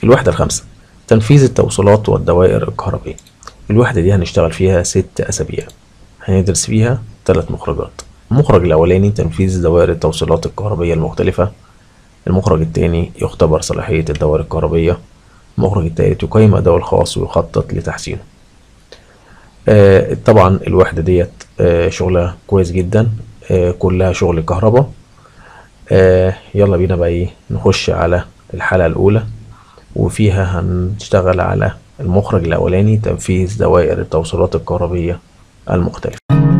الوحدة الخامسة تنفيذ التوصيلات والدوائر الكهربية الوحدة دي هنشتغل فيها ست أسابيع هندرس فيها ثلاث مخرجات المخرج الأولاني تنفيذ دوائر التوصيلات الكهربية المختلفة المخرج الثاني يختبر صلاحية الدوائر الكهربية المخرج الثالث يقيم أداؤه الخاص ويخطط لتحسينه آه طبعا الوحدة ديت آه شغلها كويس جدا آه كلها شغل كهرباء آه يلا بينا بقى ايه نخش على الحلقة الأولى وفيها هنشتغل على المخرج الأولاني تنفيذ دوائر التوصيلات الكهربية المختلفة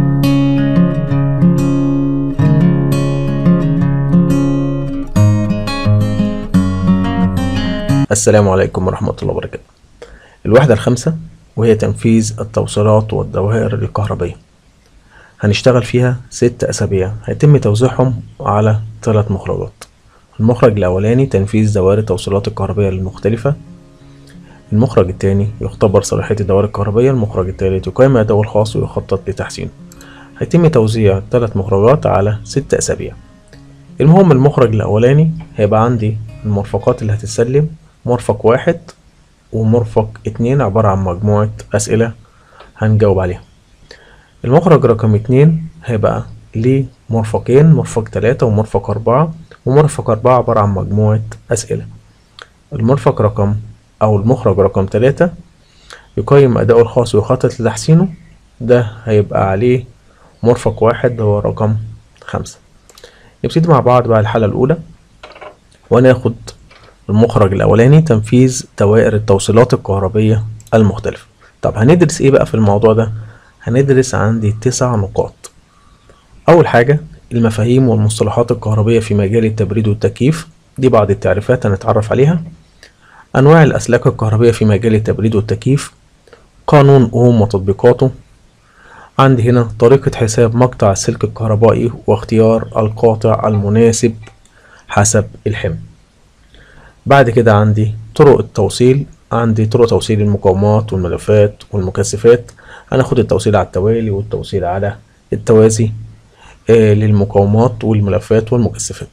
السلام عليكم ورحمة الله وبركاته الوحدة الخامسة وهي تنفيذ التوصيلات والدوائر الكهربية هنشتغل فيها ست أسابيع هيتم توزيعهم على ثلاث مخرجات المخرج الأولاني تنفيذ دوائر التوصيلات الكهربية المختلفة المخرج الثاني يختبر صلاحية الدوائر الكهربية المخرج الثالث يقيم أداؤه الخاص ويخطط لتحسينه هيتم توزيع ثلاث مخرجات على ست أسابيع المهم المخرج الأولاني هيبقى عندي المرفقات اللي هتتسلم مرفق واحد ومرفق اتنين عبارة عن مجموعة أسئلة هنجاوب عليها المخرج رقم اتنين هيبقى ليه مرفقين مرفق تلاتة ومرفق أربعة ومرفق أربعة عبارة عن مجموعة أسئلة المرفق رقم أو المخرج رقم تلاتة يقيم أداؤه الخاص ويخطط لتحسينه ده هيبقى عليه مرفق واحد هو رقم خمسة نبتدي مع بعض بقى الحلقة الأولى وناخد المخرج الأولاني تنفيذ دوائر التوصيلات الكهربية المختلفة طب هندرس ايه بقى في الموضوع ده هندرس عندي تسع نقاط أول حاجة المفاهيم والمصطلحات الكهربية في مجال التبريد والتكييف دي بعض التعريفات هنتعرف عليها أنواع الأسلاك الكهربية في مجال التبريد والتكييف قانون أوم وتطبيقاته عندي هنا طريقة حساب مقطع السلك الكهربائي واختيار القاطع المناسب حسب الحمل بعد كده عندي طرق التوصيل عندي طرق توصيل المقاومات والملفات والمكثفات هناخد التوصيل على التوالي والتوصيل على التوازي آه للمقاومات والملفات والمكثفات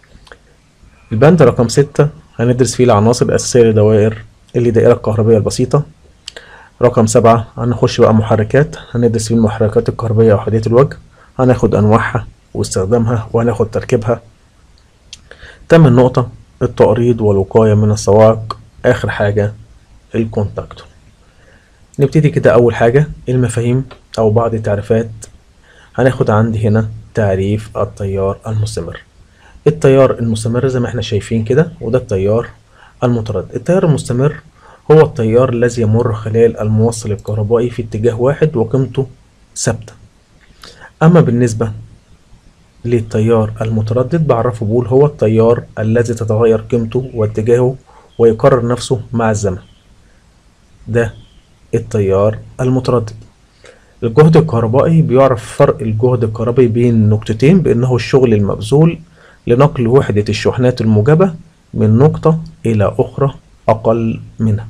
البند رقم ستة هندرس فيه العناصر الأساسية لدوائر اللي دائرة الكهربية البسيطة رقم سبعة هنخش بقى محركات هندرس فيه المحركات الكهربية وحدية الوجه هناخد أنواعها واستخدامها وهناخد تركيبها تامن نقطة التقريض والوقاية من الصواعق آخر حاجة الكونتاكتور نبتدي كده أول حاجة المفاهيم أو بعض التعريفات هناخد عندي هنا تعريف التيار المستمر التيار المستمر زي ما احنا شايفين كده وده التيار المتردد التيار المستمر هو التيار الذي يمر خلال الموصل الكهربائي في اتجاه واحد وقيمته ثابتة أما بالنسبة للتيار المتردد بعرفه بقول هو التيار الذي تتغير قيمته واتجاهه ويكرر نفسه مع الزمن ده التيار المتردد الجهد الكهربائي بيعرف فرق الجهد الكهربائي بين نقطتين بأنه الشغل المبذول لنقل وحدة الشحنات الموجبة من نقطة إلى أخرى أقل منها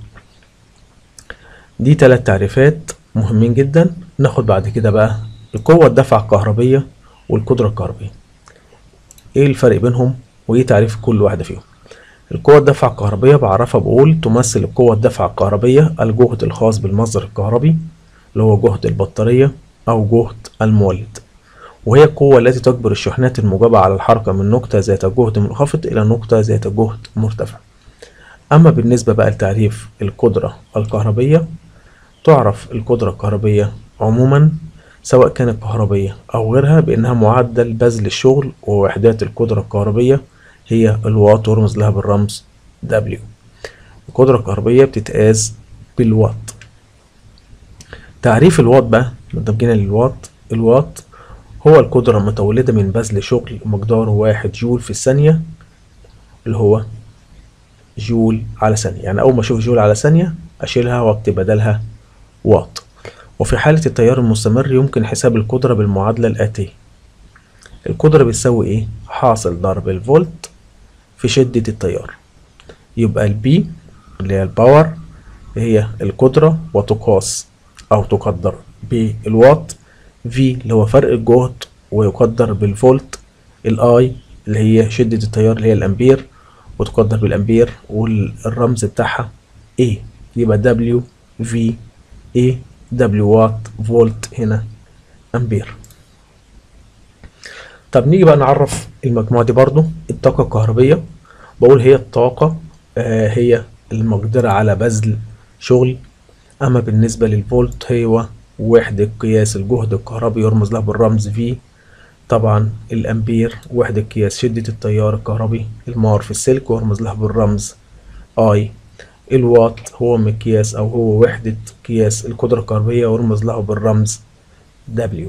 دي تلات تعريفات مهمين جدا ناخد بعد كده بقى القوة الدفع الكهربية والقدرة الكهربية ايه الفرق بينهم وايه تعريف كل واحدة فيهم القوة الدفع الكهربية بعرفها بقول تمثل القوة الدفع الكهربية الجهد الخاص بالمصدر الكهربي اللي هو جهد البطارية أو جهد المولد وهي القوة التي تجبر الشحنات الموجبة على الحركة من نقطة ذات جهد منخفض إلى نقطة ذات جهد مرتفع أما بالنسبة بقى لتعريف القدرة الكهربية تعرف القدرة الكهربية عموما سواء كانت كهربية أو غيرها بأنها معدل بذل الشغل ووحدات القدرة الكهربية هي الوات ورمز لها بالرمز W القدرة الكهربية بتتقاس بالوات تعريف الوات بقى لما جينا للوات الوات هو القدرة المتولدة من بذل شغل مقداره واحد جول في الثانية اللي هو جول على ثانية يعني أول ما أشوف جول على ثانية أشيلها وأكتب بدلها واط وفي حالة التيار المستمر يمكن حساب القدرة بالمعادلة الآتية القدرة بتساوي إيه؟ حاصل ضرب الفولت في شدة التيار يبقى البي اللي هي الباور هي القدرة وتقاس أو تقدر بالوات في اللي هو فرق الجهد ويقدر بالفولت الاي اللي هي شدة التيار اللي هي الأمبير وتقدر بالأمبير والرمز بتاعها A يبقى W V A W وات فولت هنا أمبير طب نيجي بقى نعرف المجموعة دي برضو الطاقة الكهربية بقول هي الطاقة آه هي المقدرة على بذل شغل أما بالنسبة للفولت هو وحدة قياس الجهد الكهربي يرمز له بالرمز V طبعا الأمبير وحدة قياس شدة التيار الكهربي المار في السلك ويرمز له بالرمز I الوات هو مقياس أو هو وحدة قياس القدرة الكهربية ويرمز له بالرمز W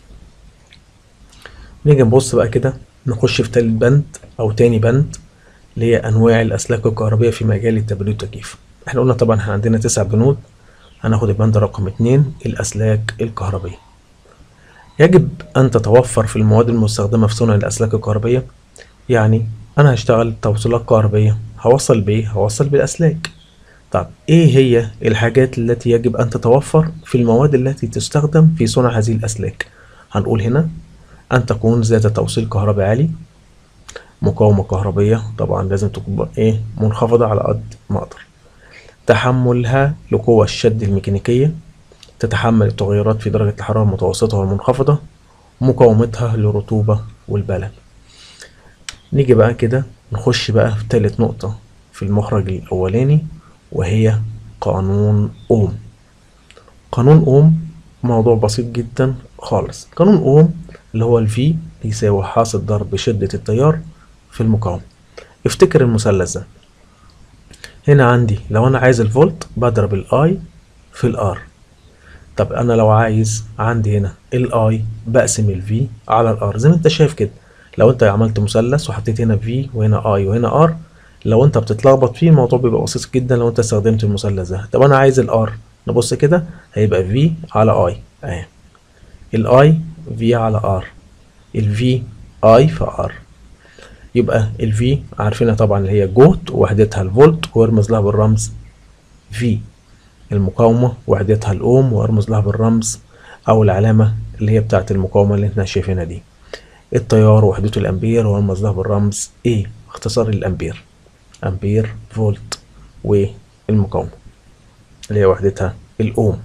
نيجي نبص بقى كده نخش في تالت بند أو تاني بند اللي هي أنواع الأسلاك الكهربية في مجال التبريد والتكييف احنا قلنا طبعا احنا عندنا تسع بنود هناخد البند رقم اتنين الأسلاك الكهربية يجب أن تتوفر في المواد المستخدمة في صنع الأسلاك الكهربية يعني أنا هشتغل توصيلات كهربية هوصل بإيه؟ هوصل بالأسلاك طب إيه هي الحاجات التي يجب أن تتوفر في المواد التي تستخدم في صنع هذه الأسلاك هنقول هنا أن تكون ذات توصيل كهربي عالي مقاومة كهربية طبعا لازم تكون إيه منخفضة على قد ما أقدر تحملها لقوى الشد الميكانيكية تتحمل التغيرات في درجة الحرارة المتوسطة والمنخفضة مقاومتها للرطوبة والبلل نيجي بقى كده نخش بقى في تالت نقطة في المخرج الأولاني وهي قانون أوم قانون أوم موضوع بسيط جدا خالص قانون أوم اللي هو الفي بيساوي حاصل ضرب شدة التيار في المقاومة افتكر المثلث ده هنا عندي لو أنا عايز الفولت بضرب الآي في الآر طب أنا لو عايز عندي هنا الآي بقسم الفي على الآر زي ما أنت شايف كده لو أنت عملت مثلث وحطيت هنا في وهنا آي وهنا آر لو أنت بتتلخبط فيه الموضوع بيبقى بسيط جدا لو أنت استخدمت المثلث ده طب أنا عايز الآر نبص كده هيبقى في على آي أهي الآي في على آر الفي آي في آر يبقى الفي عارفينها طبعا اللي هي جهد وحدتها الفولت ويرمز لها بالرمز في المقاومة وحدتها الأوم وأرمز لها بالرمز أو العلامة اللي هي بتاعة المقاومة اللي احنا شايفينها دي التيار وحدته الأمبير وأرمز لها بالرمز A اختصار الأمبير أمبير فولت والمقاومة اللي هي وحدتها الأوم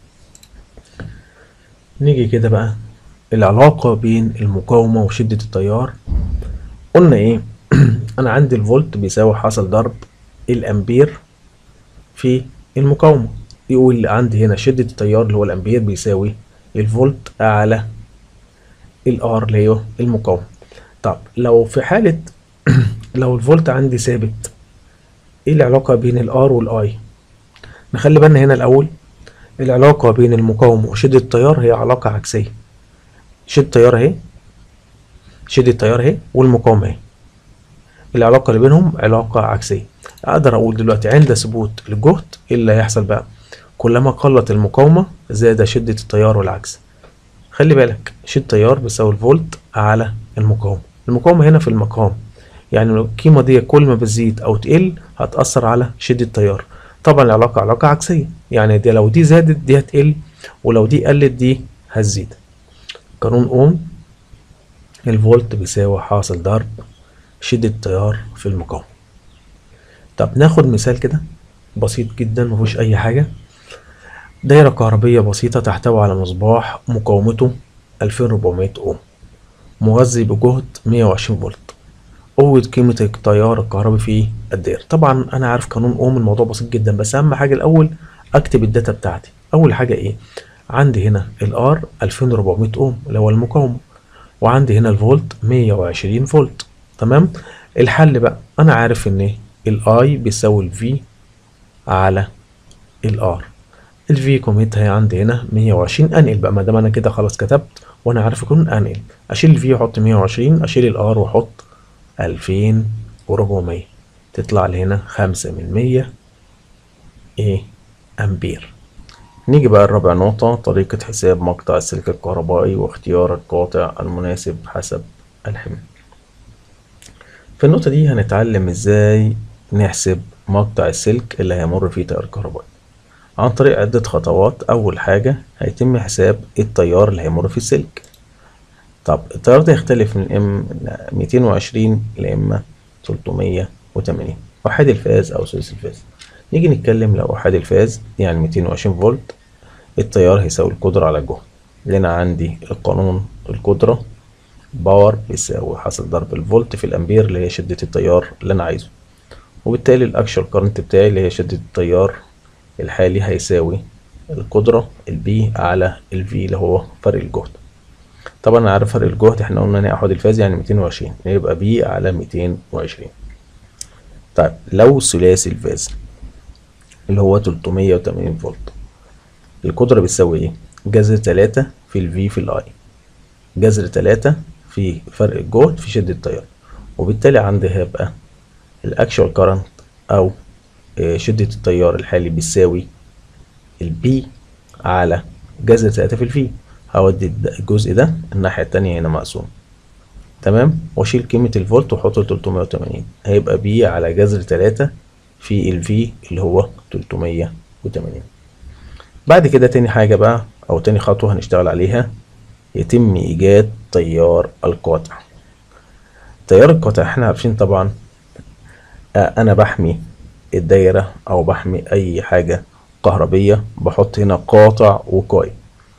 نيجي كده بقى العلاقة بين المقاومة وشدة التيار قلنا ايه انا عندي الفولت بيساوي حاصل ضرب الامبير في المقاومة يقول عندي هنا شدة التيار اللي هو الامبير بيساوي الفولت على الار اللي هي المقاومة طب لو في حالة لو الفولت عندي ثابت ايه العلاقة بين الار والاي نخلي بالنا هنا الاول العلاقة بين المقاومة وشدة التيار هي علاقة عكسية شدة التيار اهي شدة التيار اهي والمقاومة اهي العلاقة اللي بينهم علاقة عكسية اقدر اقول دلوقتي عند ثبوت الجهد ايه اللي هيحصل بقى كلما قلت المقاومة زاد شدة التيار والعكس خلي بالك شدة التيار بيساوي الفولت على المقاومة المقاومة هنا في المقام يعني القيمة دي كل ما بتزيد أو تقل هتأثر على شدة التيار طبعا العلاقة علاقة عكسية يعني دي لو دي زادت دي هتقل ولو دي قلت دي هتزيد قانون أوم الفولت بيساوي حاصل ضرب شدة التيار في المقاومة طب ناخد مثال كده بسيط جدا مفيهوش أي حاجة دايرة كهربية بسيطة تحتوي على مصباح مقاومته 2400 أوم مغذي بجهد 120 فولت قوة قيمة التيار الكهربي في الدائرة طبعا أنا عارف قانون أوم الموضوع بسيط جدا بس أهم حاجة الأول أكتب الداتا بتاعتي أول حاجة إيه عندي هنا الار 2400 أوم اللي هو المقاومة وعندي هنا الفولت 120 فولت تمام الحل بقى أنا عارف إن الاي بيساوي الفي على الار الفي قيمتها عندي هنا 120 انقل بقى ما دام انا كده خلاص كتبت وانا عارف اكون انقل اشيل الفي واحط 120 اشيل الار واحط 2400 تطلع لي هنا 5 من 100 ايه امبير نيجي بقى الرابع نقطة طريقة حساب مقطع السلك الكهربائي واختيار القاطع المناسب حسب الحمل في النقطة دي هنتعلم ازاي نحسب مقطع السلك اللي هيمر فيه تيار كهربائي عن طريق عدة خطوات أول حاجة هيتم حساب التيار اللي هيمر في السلك طب التيار ده يختلف من ام 220 لإما وتمانين أحاد الفاز أو ثلث الفاز نيجي نتكلم لو أحاد الفاز يعني ميتين وعشرين فولت التيار هيساوي القدرة على الجهد لأن عندي القانون القدرة باور بيساوي حاصل ضرب الفولت في الأمبير اللي هي شدة التيار اللي أنا عايزه وبالتالي الأكشوال كارنت بتاعي اللي هي شدة التيار الحالي هيساوي القدرة البي على الفي اللي هو فرق الجهد طبعا أنا عارف فرق الجهد احنا قلنا ان أحد الفاز يعني ميتين وعشرين يبقى بي على ميتين وعشرين طيب لو ثلاثي الفاز اللي هو تلتمية وتمانين فولت القدرة بتساوي ايه؟ جذر تلاتة في الفي في الاي جذر تلاتة في فرق الجهد في شدة التيار وبالتالي عندي هيبقى الاكشوال كارنت او شدة التيار الحالي بيساوي البي على جذر تلاتة في الفي هودي الجزء ده الناحية التانية هنا مقسوم تمام واشيل قيمة الفولت واحطه تلتمية وتمانين هيبقى بي على جذر تلاتة في الفي اللي هو تلتمية وتمانين بعد كده تاني حاجة بقى أو تاني خطوة هنشتغل عليها يتم إيجاد تيار القاطع تيار القاطع احنا عارفين طبعا آه أنا بحمي الدايرة أو بحمي أي حاجة كهربية بحط هنا قاطع وقايم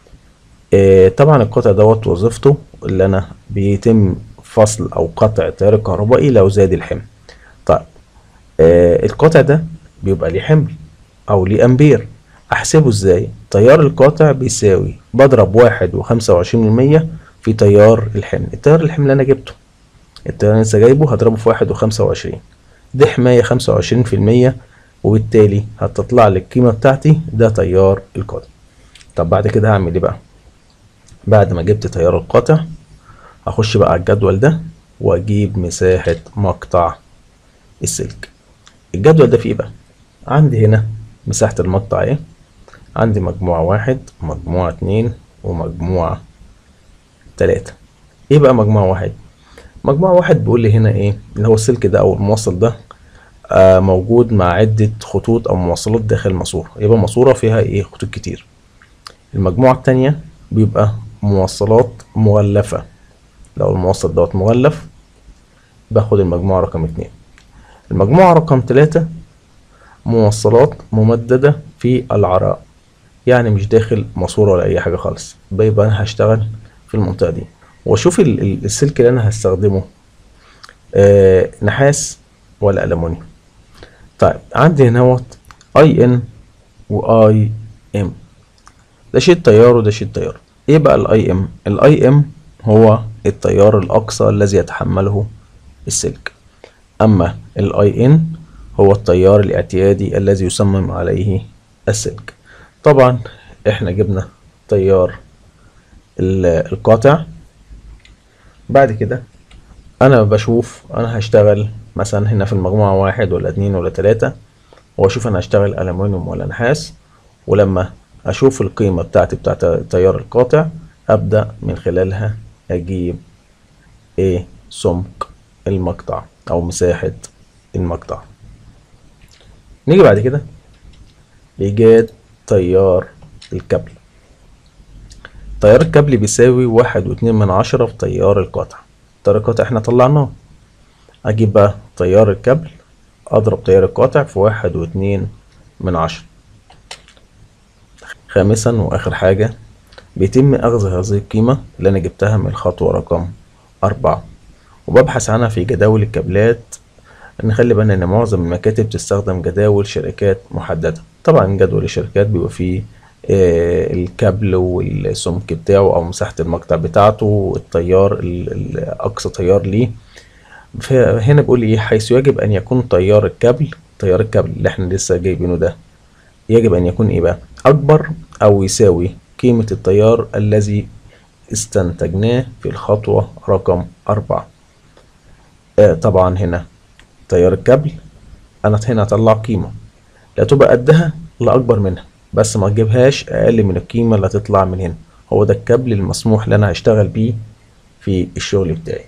آه طبعا القاطع دوت وظيفته اللي أنا بيتم فصل أو قطع التيار الكهربائي لو زاد الحمل طيب آه القاطع ده بيبقى ليه حمل أو ليه أمبير احسبه ازاي تيار القاطع بيساوي بضرب واحد وخمسة وعشرين من مية في تيار الحمل التيار الحمل اللي انا جبته التيار اللي لسه جايبه هضربه في واحد وخمسة وعشرين دي حماية خمسة وعشرين في المية وبالتالي هتطلع لي القيمة بتاعتي ده تيار القاطع طب بعد كده هعمل ايه بقى بعد ما جبت تيار القاطع هخش بقى على الجدول ده واجيب مساحة مقطع السلك الجدول ده فيه ايه بقى عندي هنا مساحة المقطع ايه عندي مجموعة واحد مجموعة اتنين ومجموعة تلاتة ايه بقى مجموعة واحد مجموعة واحد بيقول لي هنا ايه اللي هو السلك ده او الموصل ده آه موجود مع عدة خطوط او موصلات داخل الماسورة يبقى ماسورة فيها ايه خطوط كتير المجموعة التانية بيبقى موصلات مغلفة لو الموصل دوت مغلف باخد المجموعة رقم اتنين المجموعة رقم تلاتة موصلات ممددة في العراء يعني مش داخل ماسورة ولا أي حاجة خالص بيبقى أنا هشتغل في المنطقة دي وأشوف السلك اللي أنا هستخدمه آه نحاس ولا ألمونيوم طيب عندي هنا اي ان واي ام ده شيء تيار وده شيء تيار ايه بقى الاي ام الاي ام هو التيار الاقصى الذي يتحمله السلك اما الاي ان هو التيار الاعتيادي الذي يصمم عليه السلك طبعا احنا جبنا تيار القاطع بعد كده انا بشوف انا هشتغل مثلا هنا في المجموعة واحد ولا اتنين ولا تلاتة واشوف انا هشتغل ألمونيوم ولا نحاس ولما اشوف القيمة بتاعتي بتاعت التيار القاطع ابدأ من خلالها اجيب ايه سمك المقطع او مساحة المقطع نيجي بعد كده لإيجاد تيار الكابل تيار الكابل بيساوي واحد واتنين من عشرة في تيار القاطع تيار القاطع احنا طلعناه أجيب بقى تيار الكابل أضرب تيار القاطع في واحد واتنين من عشرة خامسا وآخر حاجة بيتم أخذ هذه القيمة اللي أنا جبتها من الخطوة رقم أربعة وببحث عنها في جداول الكابلات نخلي بالنا ان معظم المكاتب تستخدم جداول شركات محددة طبعا جدول الشركات بيبقى فيه آه الكابل والسمك بتاعه او مساحة المقطع بتاعته والتيار اقصى تيار ليه فهنا بيقول ايه حيث يجب ان يكون تيار الكابل تيار الكابل اللي احنا لسه جايبينه ده يجب ان يكون ايه بقى اكبر او يساوي قيمة التيار الذي استنتجناه في الخطوة رقم أربعة آه طبعا هنا تيار الكابل انا هنا هطلع قيمة لا تبقى قدها لا اكبر منها بس ما تجيبهاش اقل من القيمة اللي هتطلع من هنا هو ده الكابل المسموح اللي انا هشتغل بيه في الشغل بتاعي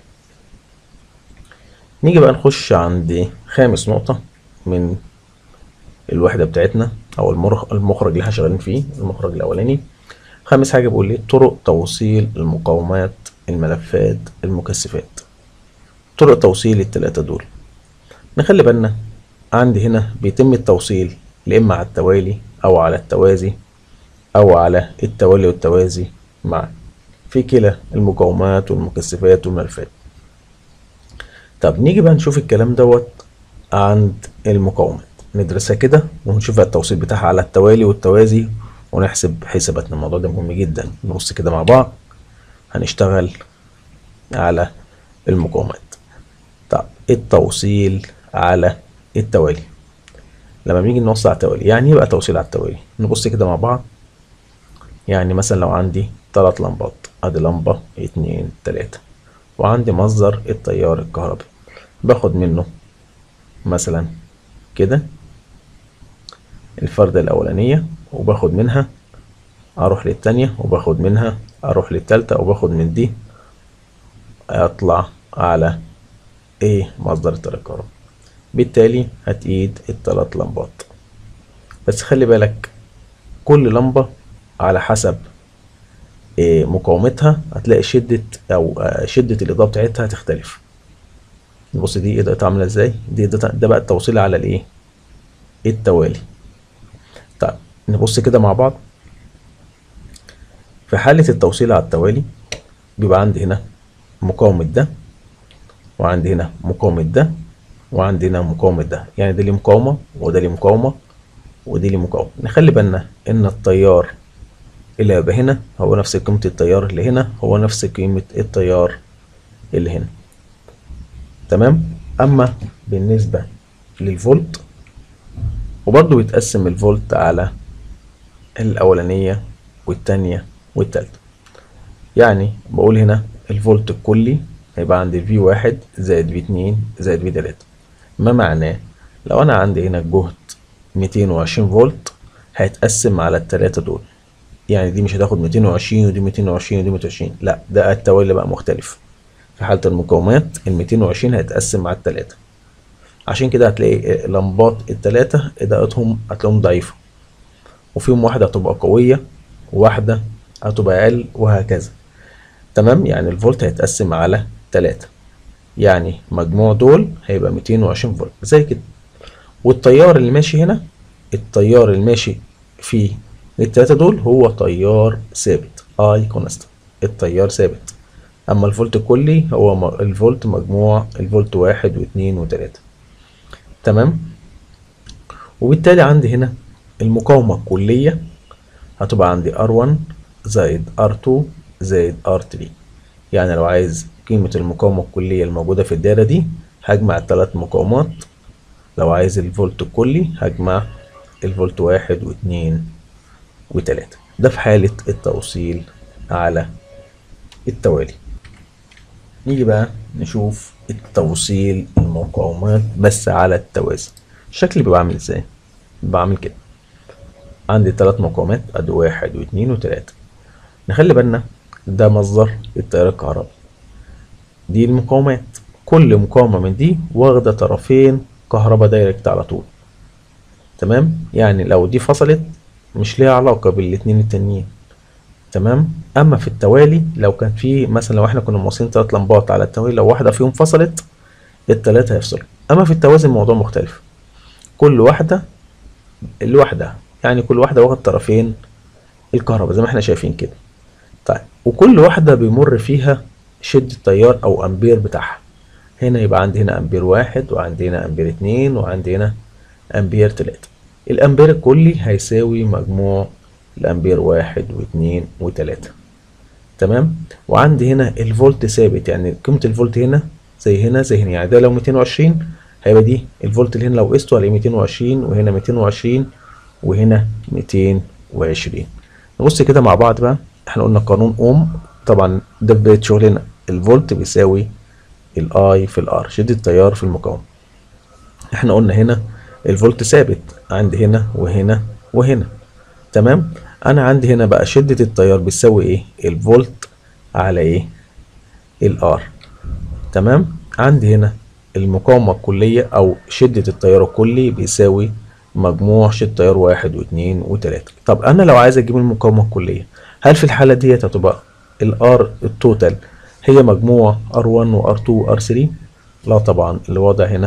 نيجي بقى نخش عند خامس نقطة من الوحدة بتاعتنا او المخرج اللي احنا شغالين فيه المخرج الاولاني خامس حاجة بقول لي طرق توصيل المقاومات الملفات المكثفات طرق توصيل التلاتة دول نخلي بالنا عندي هنا بيتم التوصيل يا إما على التوالي أو على التوازي أو على التوالي والتوازي معا في كلا المقاومات والمكثفات والملفات طب نيجي بقى نشوف الكلام دوت عند المقاومات ندرسها كده ونشوف التوصيل بتاعها على التوالي والتوازي ونحسب حساباتنا الموضوع ده مهم جدا نبص كده مع بعض هنشتغل على المقاومات طب التوصيل على التوالي لما بنيجي نوصل على التوالي يعني ايه بقى توصيل على التوالي نبص كده مع بعض يعني مثلا لو عندي تلات لمبات ادي لمبة اتنين تلاتة وعندي مصدر التيار الكهربي باخد منه مثلا كده الفردة الأولانية وباخد منها أروح للتانية وباخد منها أروح للتالتة وباخد من دي أطلع على إيه مصدر التيار الكهربي بالتالي هتقيد التلات لمبات بس خلي بالك كل لمبة على حسب إيه مقاومتها هتلاقي شدة أو آه، شدة الإضاءة بتاعتها هتختلف بص دي إضاءتها عاملة إزاي دي إضاءتها ده بقى التوصيل على الإيه التوالي طيب نبص كده مع بعض في حالة التوصيل على التوالي بيبقى عندي هنا مقاومة ده وعندي هنا مقاومة ده وعندي هنا مقاومة ده يعني ده ليه مقاومة وده ليه مقاومة ودي ليه مقاومة نخلي بالنا إن التيار اللي هيبقى هنا هو نفس قيمة التيار اللي هنا هو نفس قيمة التيار اللي هنا تمام أما بالنسبة للفولت وبرضه بيتقسم الفولت على الأولانية والتانية والتالتة يعني بقول هنا الفولت الكلي هيبقى عندي في واحد زائد في اتنين زائد في تلاتة ما معناه لو أنا عندي هنا الجهد ميتين وعشرين فولت هيتقسم على التلاتة دول يعني دي مش هتاخد ميتين وعشرين ودي ميتين وعشرين ودي ميتين وعشرين لأ ده التوالي بقى مختلف في حالة المقاومات الميتين وعشرين هيتقسم على التلاتة عشان كده هتلاقي لمبات التلاتة إضاءتهم هتلاقيهم ضعيفة وفيهم واحدة هتبقى قوية وواحدة هتبقى أقل وهكذا تمام يعني الفولت هيتقسم على تلاتة يعني مجموع دول هيبقى ميتين وعشرين فولت زي كده والتيار اللي ماشي هنا التيار اللي ماشي في التلاتة دول هو تيار ثابت اي كونستنت التيار ثابت اما الفولت الكلي هو م- الفولت مجموع الفولت واحد واثنين وتلاتة تمام وبالتالي عندي هنا المقاومة الكلية هتبقى عندي R1 زائد R2 زائد R3 يعني لو عايز قيمة المقاومة الكلية الموجودة في الدايرة دي هجمع التلات مقاومات لو عايز الفولت الكلي هجمع الفولت واحد واثنين وتلاتة ده في حالة التوصيل على التوالي نيجي بقى نشوف التوصيل المقاومات بس على التوازي الشكل بيبقى عامل ازاي بيبقى عامل كده عندي تلات مقاومات ادي واحد واثنين وتلاتة نخلي بالنا ده مصدر التيار الكهربي دي المقاومات كل مقاومة من دي واخدة طرفين كهرباء دايركت على طول تمام يعني لو دي فصلت مش ليها علاقة بالاتنين التانيين تمام اما في التوالي لو كان في مثلا لو احنا كنا موصلين تلات لمبات على التوالي لو واحدة فيهم فصلت التلاتة هيفصلوا اما في التوازي الموضوع مختلف كل واحدة لوحدها يعني كل واحدة واخد طرفين الكهرباء زي ما احنا شايفين كده طيب وكل واحدة بيمر فيها شدة تيار أو أمبير بتاعها هنا يبقى عندي هنا أمبير واحد وعندي هنا أمبير اتنين وعندي هنا أمبير تلاتة الأمبير الكلي هيساوي مجموع الأمبير واحد واتنين وتلاتة تمام وعندي هنا الفولت ثابت يعني قيمة الفولت هنا زي هنا زي هنا يعني ده لو 220 هيبقى دي الفولت اللي هنا لو قسته هلاقيه 220 وهنا 220 وهنا 220 نبص كده مع بعض بقى احنا قلنا قانون اوم طبعا ده في بداية شغلنا الفولت بيساوي الاي في الار شدة التيار في المقاومة احنا قلنا هنا الفولت ثابت عندي هنا وهنا وهنا تمام انا عندي هنا بقى شدة التيار بتساوي ايه الفولت على ايه الار تمام عندي هنا المقاومة الكلية او شدة التيار الكلي بيساوي مجموع شدة تيار واحد واثنين وتلاتة طب انا لو عايز اجيب المقاومة الكلية هل في الحالة ديت هتبقى الار التوتال هي مجموع R1 و R2 و R3 لا طبعا اللي واضع هنا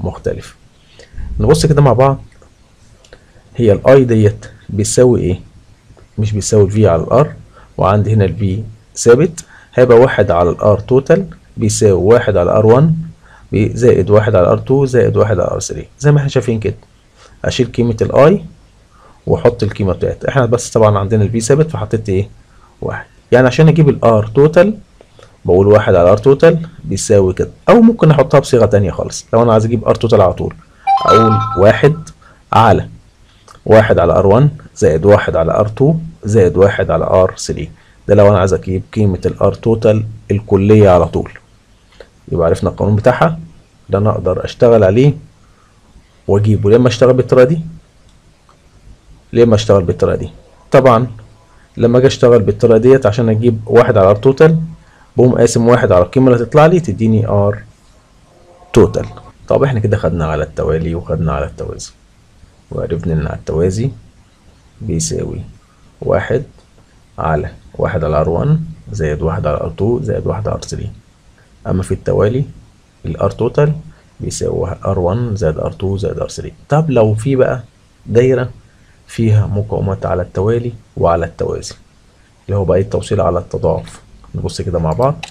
مختلف نبص كده مع بعض هي الاي ديت بيساوي ايه مش بيساوي الفي على الار وعندي هنا الفي ثابت هيبقى واحد على الار توتال بيساوي واحد على ار 1 زائد واحد على ار 2 زائد واحد على ار 3 زي ما احنا شايفين كده اشيل قيمة الاي واحط القيمة بتاعتها احنا بس طبعا عندنا الفي ثابت فحطيت ايه واحد يعني عشان اجيب الار توتال بقول واحد على ار توتال بيساوي كده او ممكن احطها بصيغة تانية خالص لو انا عايز اجيب ار توتال على طول اقول واحد على واحد على ار 1 زائد واحد على ار 2 زائد واحد على ار 3 ده لو انا عايز اجيب قيمة الار توتال الكلية على طول يبقى عرفنا القانون بتاعها ده انا اقدر اشتغل عليه واجيبه لما اشتغل بالطريقة دي لما اشتغل بالطريقة دي طبعا لما اجي اشتغل بالطريقة ديت عشان اجيب واحد على ار توتال بقوم قاسم واحد على القيمة اللي هتطلع لي تديني ار توتال طب احنا كده خدنا على التوالي وخدنا على التوازي وعرفنا ان على التوازي بيساوي واحد على واحد على ار 1 زائد واحد على ار 2 زائد واحد على ار 3 اما في التوالي الار توتال بيساوي ار 1 زائد ار 2 زائد ار 3 طب لو في بقى دايرة فيها مقاومات على التوالي وعلى التوازي اللي هو بقى التوصيل على التضاعف نبص كده مع بعض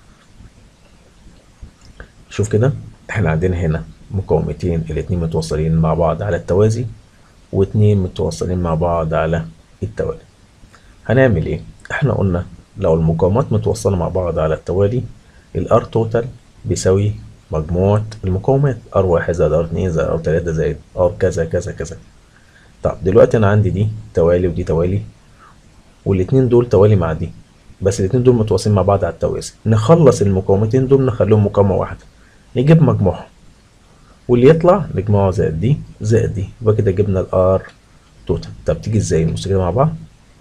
شوف كده احنا عندنا هنا مقاومتين الاتنين متوصلين مع بعض على التوازي واتنين متوصلين مع بعض على التوالي هنعمل ايه احنا قلنا لو المقاومات متوصلة مع بعض على التوالي الار توتال بيساوي مجموعة المقاومات ار واحد زائد ار اتنين زائد ار تلاتة زائد ار كذا كذا كذا طب دلوقتي انا عندي دي توالي ودي توالي والاتنين دول توالي مع دي بس الاتنين دول متواصلين مع بعض على التوازي نخلص المقاومتين دول نخليهم مقاومة واحدة نجيب مجموعهم واللي يطلع نجمعه زائد دي زائد دي يبقى كده جبنا الار توتال طب تيجي ازاي نبص كده مع بعض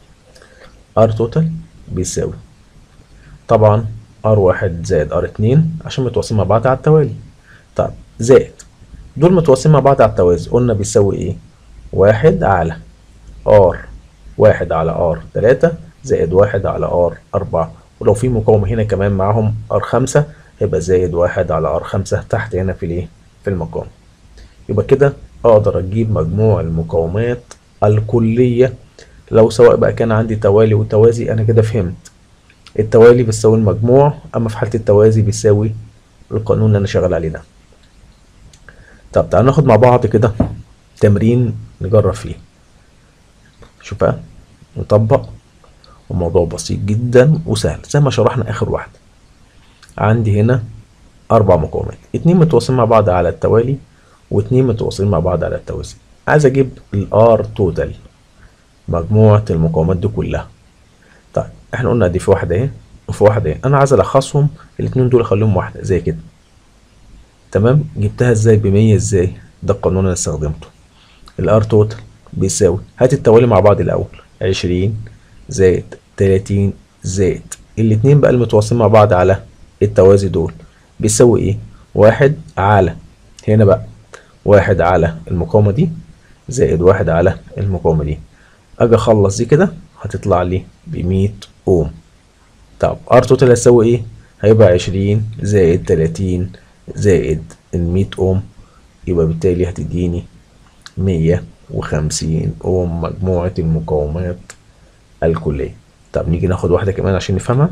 ار توتال بيساوي طبعا ار واحد زائد ار اتنين عشان متواصلين مع بعض على التوالي طب زائد دول متواصلين مع بعض على التوازي قلنا بيساوي ايه واحد على ار واحد على ار تلاتة زائد واحد على ار أربعة ولو في مقاومة هنا كمان معاهم ار خمسة هيبقى زائد واحد على ار خمسة تحت هنا في الايه في المقام يبقى كده اقدر اجيب مجموع المقاومات الكلية لو سواء بقى كان عندي توالي وتوازي انا كده فهمت التوالي بيساوي المجموع اما في حالة التوازي بيساوي القانون اللي انا شغال عليه ده طب تعالوا ناخد مع بعض كده تمرين نجرب فيه شوف بقى نطبق الموضوع بسيط جدا وسهل زي ما شرحنا اخر واحدة عندي هنا اربع مقاومات اتنين متواصلين مع بعض على التوالي واتنين متواصلين مع بعض على التوازي عايز اجيب الار توتال مجموعة المقاومات دي كلها طيب احنا قلنا دي في واحدة اهي وفي واحدة اهي انا عايز الخصهم الاتنين دول اخليهم واحدة زي كده تمام جبتها ازاي بمية ازاي ده القانون اللي استخدمته الار توتال بيساوي هات التوالي مع بعض الاول عشرين زائد تلاتين زائد الاتنين بقى المتواصلين مع بعض على التوازي دول بيساوي ايه واحد على هنا بقى واحد على المقاومة دي زائد واحد على المقاومة دي اجي اخلص دي كده هتطلع لي بمية اوم طب ار توتال هيساوي ايه هيبقى عشرين زائد تلاتين زائد المية اوم يبقى بالتالي هتديني مية وخمسين اوم مجموعة المقاومات الكلية طب نيجي ناخد واحدة كمان عشان نفهمها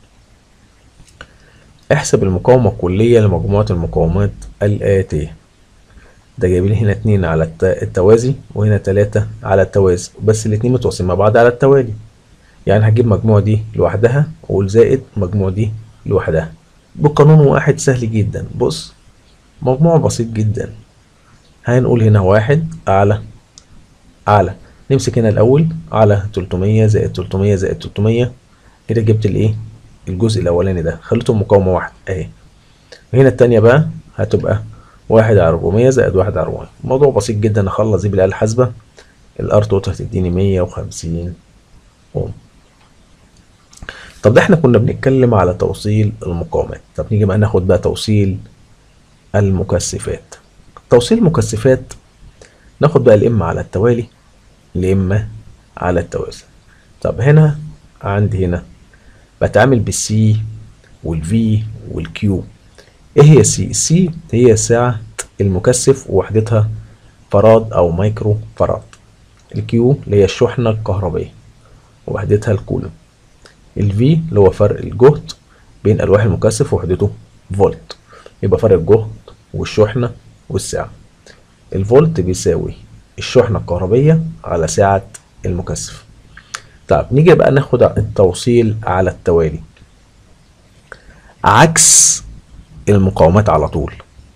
احسب المقاومة الكلية لمجموعة المقاومات الآتية ده جايب لي هنا اتنين على الت- التوازي وهنا تلاتة على التوازي بس الاتنين متواصلين مع بعض على التوالي يعني هجيب مجموع دي لوحدها واقول زائد مجموع دي لوحدها بقانون واحد سهل جدا بص مجموع بسيط جدا هنقول هنا واحد على على نمسك هنا الأول على 300 زائد 300 زائد 300 كده جبت الإيه الجزء الأولاني ده خليتهم مقاومة واحدة أهي وهنا التانية بقى هتبقى واحد على 400 زائد واحد على 400 الموضوع بسيط جدا أخلص دي بالآلة الحاسبة الار توتال هتديني 150 اوم طب ده احنا كنا بنتكلم على توصيل المقاومات طب نيجي بقى ناخد بقى توصيل المكثفات توصيل المكثفات ناخد بقى الإما على التوالي الإما على التوازي طب هنا عندي هنا بتعامل بالسي والفي والكيو ايه هي السي السي هي سعة المكثف ووحدتها فراد او مايكرو فراد الكيو اللي هي الشحنة الكهربية ووحدتها الكولوم الفي اللي هو فرق الجهد بين ألواح المكثف ووحدته فولت يبقى فرق الجهد والشحنة والساعة الفولت بيساوي الشحنة الكهربية على ساعة المكثف طيب نيجي بقى ناخد التوصيل على التوالي عكس المقاومات على طول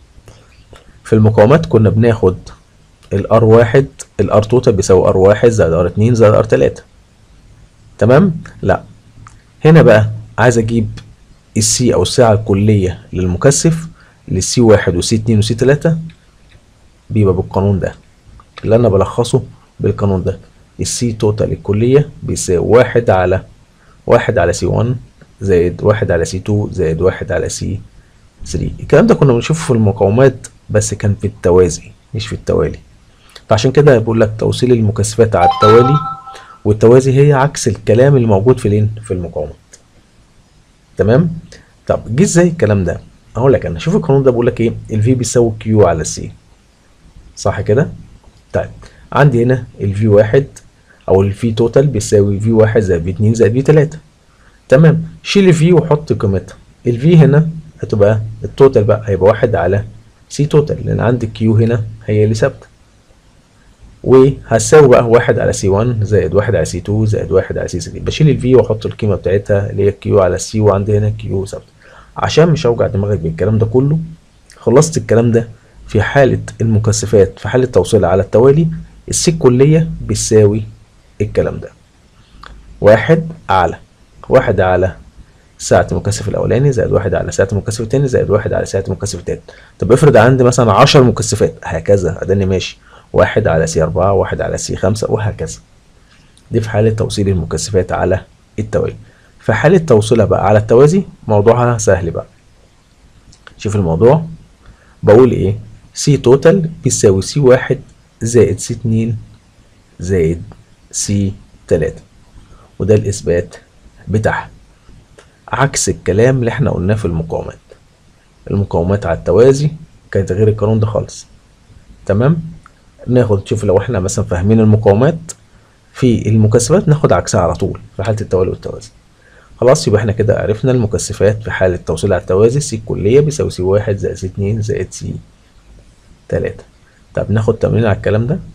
في المقاومات كنا بناخد الار واحد الار توتال بيساوي ار واحد زائد ار اتنين زائد ار تلاتة تمام لا هنا بقى عايز اجيب السي او الساعة الكلية للمكثف للسي واحد وسي اتنين وسي تلاتة بيبقى بالقانون ده اللي انا بلخصه بالقانون ده السي توتال الكلية بيساوي واحد على واحد على سي 1 زائد واحد على سي 2 زائد واحد على سي 3 الكلام ده كنا بنشوفه في المقاومات بس كان في التوازي مش في التوالي فعشان كده بقول لك توصيل المكثفات على التوالي والتوازي هي عكس الكلام اللي موجود في الين في المقاومات تمام طب جه ازاي الكلام ده اقول لك انا شوف القانون ده بيقول لك ايه الفي بيساوي كيو على سي صح كده طيب عندي هنا الفي واحد او الفي توتال بيساوي في واحد زائد في اتنين زائد في تلاتة تمام شيل الفي وحط قيمتها الفي هنا هتبقى التوتال بقى هيبقى واحد على سي توتال لان عندي كيو هنا هي اللي ثابته وهتساوي بقى واحد على سي 1 زائد واحد على سي 2 زائد واحد على سي 3 بشيل الفي واحط القيمه بتاعتها اللي هي كيو على سي وعندي هنا كيو ثابته عشان مش اوجع دماغك بالكلام ده كله خلصت الكلام ده في حالة المكثفات في حالة توصيلها على التوالي السي الكلية بتساوي الكلام ده واحد على واحد على ساعة المكثف الأولاني زائد واحد على ساعة المكثف التاني زائد واحد على ساعة المكثف التالت طب افرض عندي مثلا عشر مكثفات هكذا أداني ماشي واحد على سي أربعة واحد على سي خمسة وهكذا دي في حالة توصيل المكثفات على التوالي في حالة توصيلها بقى على التوازي موضوعها سهل بقى شوف الموضوع بقول ايه سي توتال بيساوي سي واحد زائد سي اتنين زائد سي تلاتة وده الإثبات بتاعها عكس الكلام اللي احنا قلناه في المقاومات المقاومات على التوازي كانت غير القانون ده خالص تمام ناخد شوف لو احنا مثلا فاهمين المقاومات في المكثفات ناخد عكسها على طول في حالة التوالي والتوازي خلاص يبقى احنا كده عرفنا المكثفات في حالة توصيل على التوازي سي الكلية بيساوي سي واحد زائد سي اتنين زائد سي تلاتة طب ناخد تمرين على الكلام ده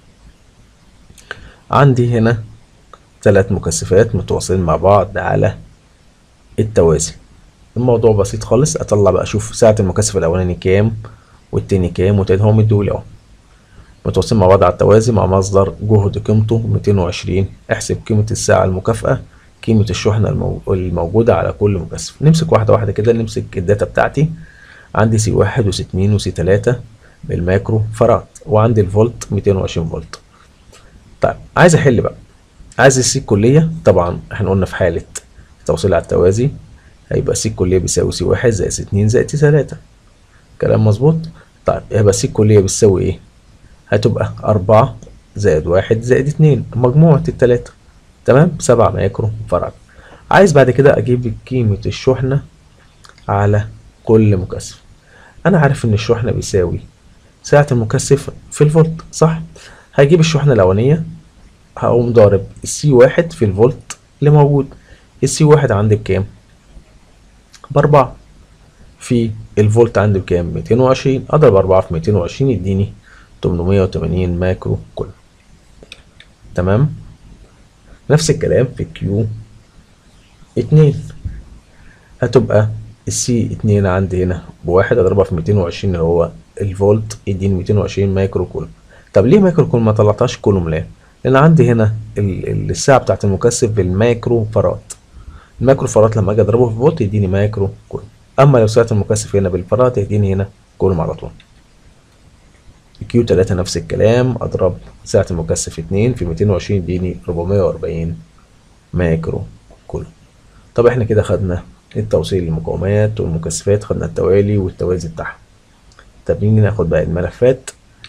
عندي هنا ثلاث مكثفات متواصلين مع بعض على التوازي الموضوع بسيط خالص اطلع بقى اشوف ساعة المكثف الاولاني كام والتاني كام والتالت هو مديهولي اهو متواصلين مع بعض على التوازي مع مصدر جهد قيمته 220 احسب قيمة الساعة المكافأة قيمة الشحنة المو... الموجودة على كل مكثف نمسك واحدة واحدة كده نمسك الداتا بتاعتي عندي سي واحد وسي اتنين وسي تلاتة بالماكرو فراد وعندي الفولت 220 فولت طيب عايز احل بقى عايز السي الكلية طبعا احنا قلنا في حالة توصيل على التوازي هيبقى سي الكلية بيساوي سي واحد زائد سي اتنين زائد سي تلاتة كلام مظبوط طيب يبقى سي الكلية بتساوي ايه هتبقى أربعة زائد واحد زائد اتنين مجموعة التلاتة تمام سبعة مايكرو فراد عايز بعد كده أجيب قيمة الشحنة على كل مكثف أنا عارف إن الشحنة بيساوي ساعة المكثف في الفولت صح هجيب الشحنة الأولانية هقوم ضارب السي واحد في الفولت اللي موجود السي واحد عندي بكام بأربعة في الفولت عندي بكام ميتين وعشرين أضرب أربعة في ميتين وعشرين يديني تمنمية وتمانين مايكرو كل تمام نفس الكلام في كيو اتنين هتبقى السي اتنين عندي هنا بواحد اضربها في ميتين وعشرين اللي هو الفولت يديني ميتين وعشرين مايكرو كولوم طب ليه مايكرو كولوم ما طلعتهاش كولوم ليه؟ لأن عندي هنا ال- ال- الساعة بتاعت المكثف بالمايكرو فراد المايكرو فراد لما أجي أضربه في فولت يديني مايكرو كولوم أما لو ساعة المكثف هنا بالفراد يديني هنا كولوم على طول كيو تلاتة نفس الكلام أضرب ساعة المكثف اتنين في ميتين وعشرين يديني ربعمية وأربعين مايكرو كولوم طب احنا كده خدنا التوصيل للمقاومات والمكثفات خدنا التوالي والتوازي بتاعها طب نيجي ناخد بقى الملفات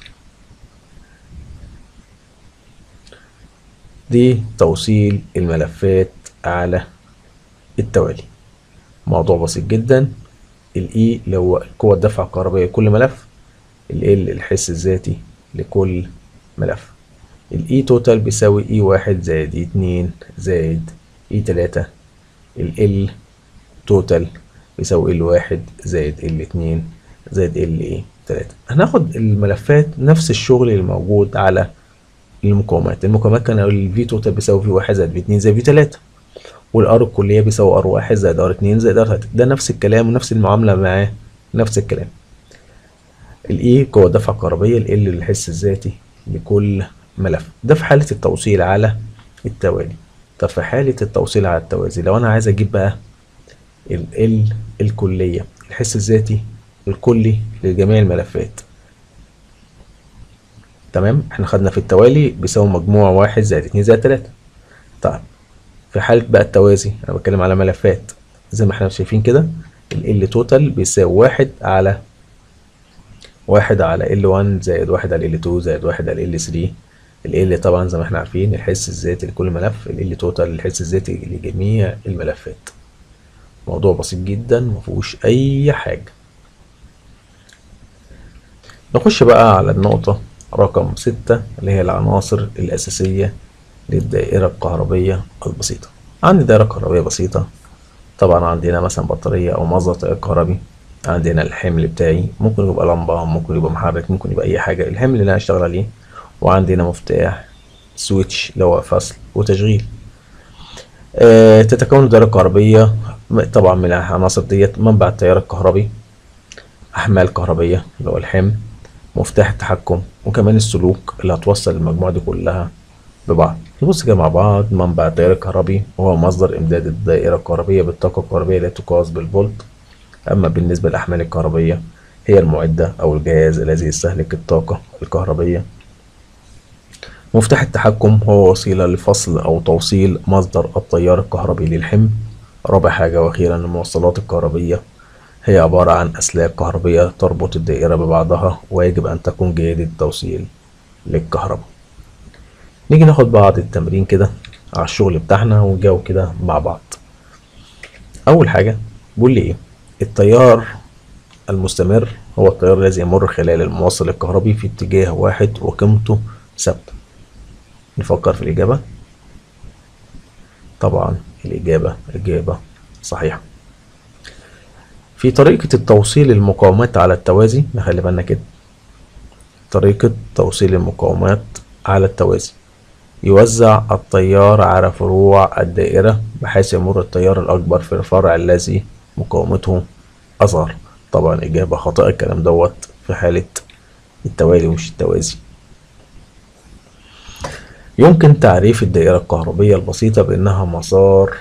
دي توصيل الملفات على التوالي موضوع بسيط جدا الاي اللي هو قوة الدفع الكهربائية كل ملف ال L الحس الذاتي لكل ملف ال E توتال بيساوي E واحد زائد E اتنين زائد E تلاتة ال L توتال بيساوي ال واحد زائد ال اتنين زائد ال ايه تلاتة هناخد الملفات نفس الشغل اللي موجود على المقاومات المقاومات كان ال في توتال بيساوي في واحد زائد في اتنين زائد في تلاتة والار الكلية بيساوي ار واحد زائد ار اتنين زائد ار تلاتة ده نفس الكلام ونفس المعاملة معاه نفس الكلام الاي قوة دفع كهربية ال ال الحس الذاتي لكل ملف ده في حالة التوصيل على التوالي طب في حالة التوصيل على التوازي لو أنا عايز أجيب بقى ال ال الكلية الحس الذاتي الكلي لجميع الملفات تمام احنا خدنا في التوالي بيساوي مجموع واحد زائد اتنين زائد تلاتة طيب في حالة بقى التوازي أنا بتكلم على ملفات زي ما احنا شايفين كده ال ال توتال بيساوي واحد على واحد على ال 1 زائد واحد على ال 2 زائد واحد على ال 3 ال ال طبعا زي ما احنا عارفين الحس الذاتي لكل ملف ال ال توتال الحس الذاتي لجميع الملفات موضوع بسيط جدا مفيهوش أي حاجة نخش بقى على النقطة رقم ستة اللي هي العناصر الأساسية للدائرة الكهربية البسيطة عندي دائرة كهربية بسيطة طبعا عندنا مثلا بطارية أو مصدر تيار كهربي عندنا الحمل بتاعي ممكن يبقى لمبة ممكن يبقى محرك ممكن يبقى أي حاجة الحمل اللي أنا هشتغل عليه وعندنا مفتاح سويتش اللي هو فصل وتشغيل آه تتكون الدائرة الكهربية طبعا من العناصر ديت منبع التيار الكهربي أحمال كهربية اللي هو الحمل مفتاح التحكم وكمان السلوك اللي هتوصل المجموعة دي كلها ببعض نبص كده مع بعض منبع التيار الكهربي وهو مصدر إمداد الدائرة الكهربية بالطاقة الكهربية التي تقاس بالفولت أما بالنسبة للأحمال الكهربية هي المعدة أو الجهاز الذي يستهلك الطاقة الكهربية مفتاح التحكم هو وسيلة لفصل أو توصيل مصدر التيار الكهربي للحمل رابع حاجة وأخيرا الموصلات الكهربية هي عبارة عن أسلاك كهربية تربط الدائرة ببعضها ويجب أن تكون جيدة التوصيل للكهرباء نيجي ناخد بعض التمرين كده على الشغل بتاعنا ونجاوب كده مع بعض أول حاجة بيقول لي إيه التيار المستمر هو التيار الذي يمر خلال الموصل الكهربي في اتجاه واحد وقيمته ثابتة نفكر في الإجابة طبعا الإجابة إجابة صحيحة في طريقة التوصيل المقاومات على التوازي نخلي بالنا كده طريقة توصيل المقاومات على التوازي يوزع التيار على فروع الدائرة بحيث يمر التيار الأكبر في الفرع الذي مقاومته أصغر طبعا إجابة خاطئة الكلام دوت في حالة التوالي مش التوازي يمكن تعريف الدائرة الكهربية البسيطة بأنها مسار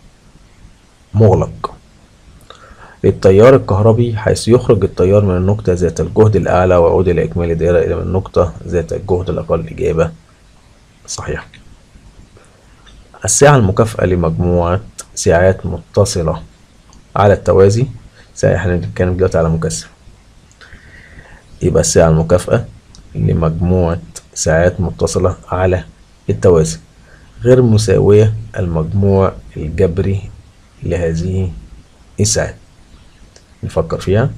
مغلق للتيار الكهربي حيث يخرج التيار من النقطة ذات الجهد الأعلى ويعود إلى إكمال الدائرة إلى من النقطة ذات الجهد الأقل إجابة صحيحة الساعة المكافأة لمجموعة ساعات متصلة على التوازي ساعة احنا بنتكلم دلوقتي على مكثف يبقى الساعة المكافأة لمجموعة ساعات متصلة على التوازي غير مساوية المجموع الجبري لهذه الساعات نفكر فيها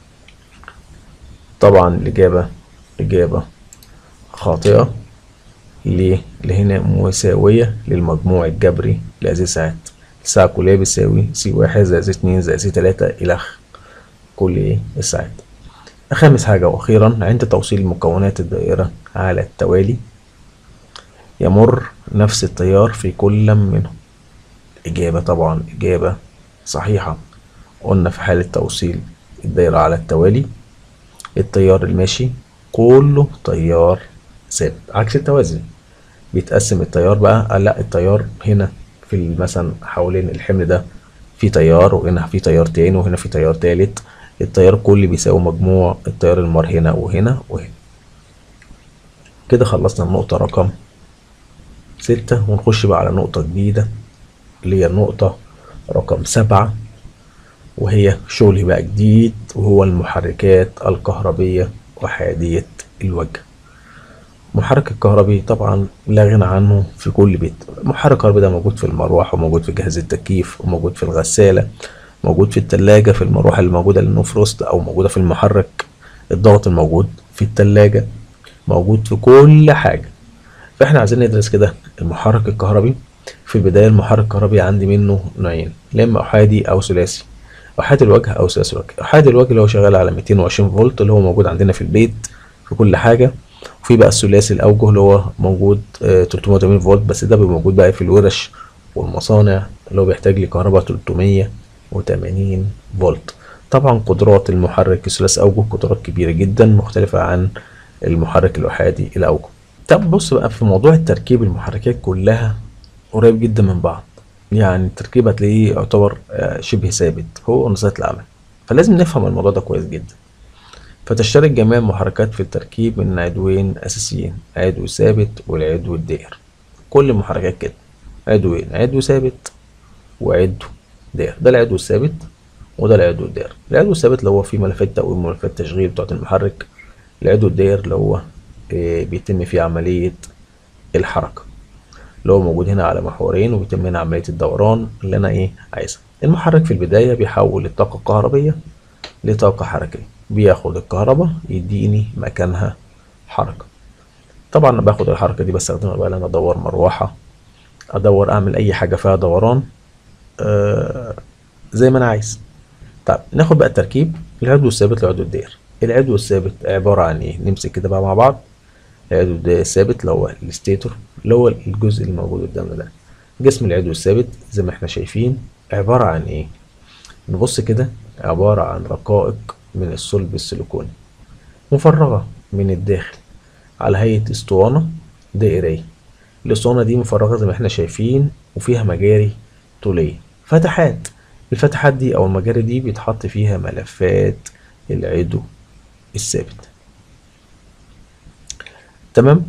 طبعا الإجابة إجابة خاطئة ليه؟ لهنا مساوية للمجموع الجبري لهذه الساعات الساعة كلها بتساوي سي واحد زائد سي اتنين زائد سي تلاتة إلى كل إيه الساعات خامس حاجة وأخيرا عند توصيل مكونات الدائرة على التوالي يمر نفس التيار في كل منهم إجابة طبعا إجابة صحيحة قلنا في حالة توصيل الدائرة على التوالي التيار الماشي كله تيار ثابت عكس التوازي بيتقسم التيار بقى لا التيار هنا في مثلا حوالين الحمل ده في تيار وهنا في تيار تاني وهنا في تيار تالت التيار كله بيساوي مجموع التيار المر هنا وهنا وهنا كده خلصنا النقطة رقم ستة ونخش بقى على نقطة جديدة اللي هي النقطة رقم سبعة وهي شغل بقى جديد وهو المحركات الكهربية وحادية الوجه محرك الكهربي طبعا لا غنى عنه في كل بيت محرك الكهربي ده موجود في المروحة وموجود في جهاز التكييف وموجود في الغسالة موجود في التلاجة في المروحة اللي موجودة للنو فروست أو موجودة في المحرك الضغط الموجود في التلاجة موجود في كل حاجة فاحنا عايزين ندرس كده المحرك الكهربي في البداية المحرك الكهربي عندي منه نوعين يا إما أحادي أو ثلاثي أحادي الوجه أو ثلاثي الوجه أحادي الوجه اللي هو شغال على 220 فولت اللي هو موجود عندنا في البيت في كل حاجة وفي بقى الثلاثي الأوجه اللي هو موجود آه 380 فولت بس ده بيبقى موجود بقى في الورش والمصانع اللي هو بيحتاج لكهرباء 380 فولت طبعا قدرات المحرك الثلاثي أوجه قدرات كبيرة جدا مختلفة عن المحرك الأحادي الأوجه طب بص بقى في موضوع التركيب المحركات كلها قريب جدا من بعض يعني التركيب هتلاقيه يعتبر آه، شبه ثابت هو نظرية العمل فلازم نفهم الموضوع ده كويس جدا فتشترك جميع المحركات في التركيب من عدوين أساسيين عدو ثابت والعدو الدائر كل المحركات كده عدوين عدو ثابت وعدو دائر ده العدو الثابت وده العدو الدائر العدو الثابت اللي هو فيه ملفات تقويم وملفات تشغيل بتاعة المحرك العدو الدائر اللي هو آه، بيتم فيه عملية الحركة اللي هو موجود هنا على محورين وبيتم هنا عملية الدوران اللي أنا إيه عايزها المحرك في البداية بيحول الطاقة الكهربية لطاقة حركية بياخد الكهرباء يديني مكانها حركة طبعا أنا باخد الحركة دي بستخدمها بقى لأن أدور مروحة أدور أعمل أي حاجة فيها دوران آه زي ما أنا عايز طب ناخد بقى التركيب العضو الثابت العضو الدائر العضو الثابت عبارة عن إيه نمسك كده بقى مع بعض العضو ده الثابت اللي هو الستيتور اللي هو الجزء اللي موجود قدامنا ده جسم العضو الثابت زي ما احنا شايفين عبارة عن ايه نبص كده عبارة عن رقائق من الصلب السيليكوني مفرغة من الداخل على هيئة اسطوانة دائرية الاسطوانة دي مفرغة زي ما احنا شايفين وفيها مجاري طولية فتحات الفتحات دي او المجاري دي بيتحط فيها ملفات العضو الثابت تمام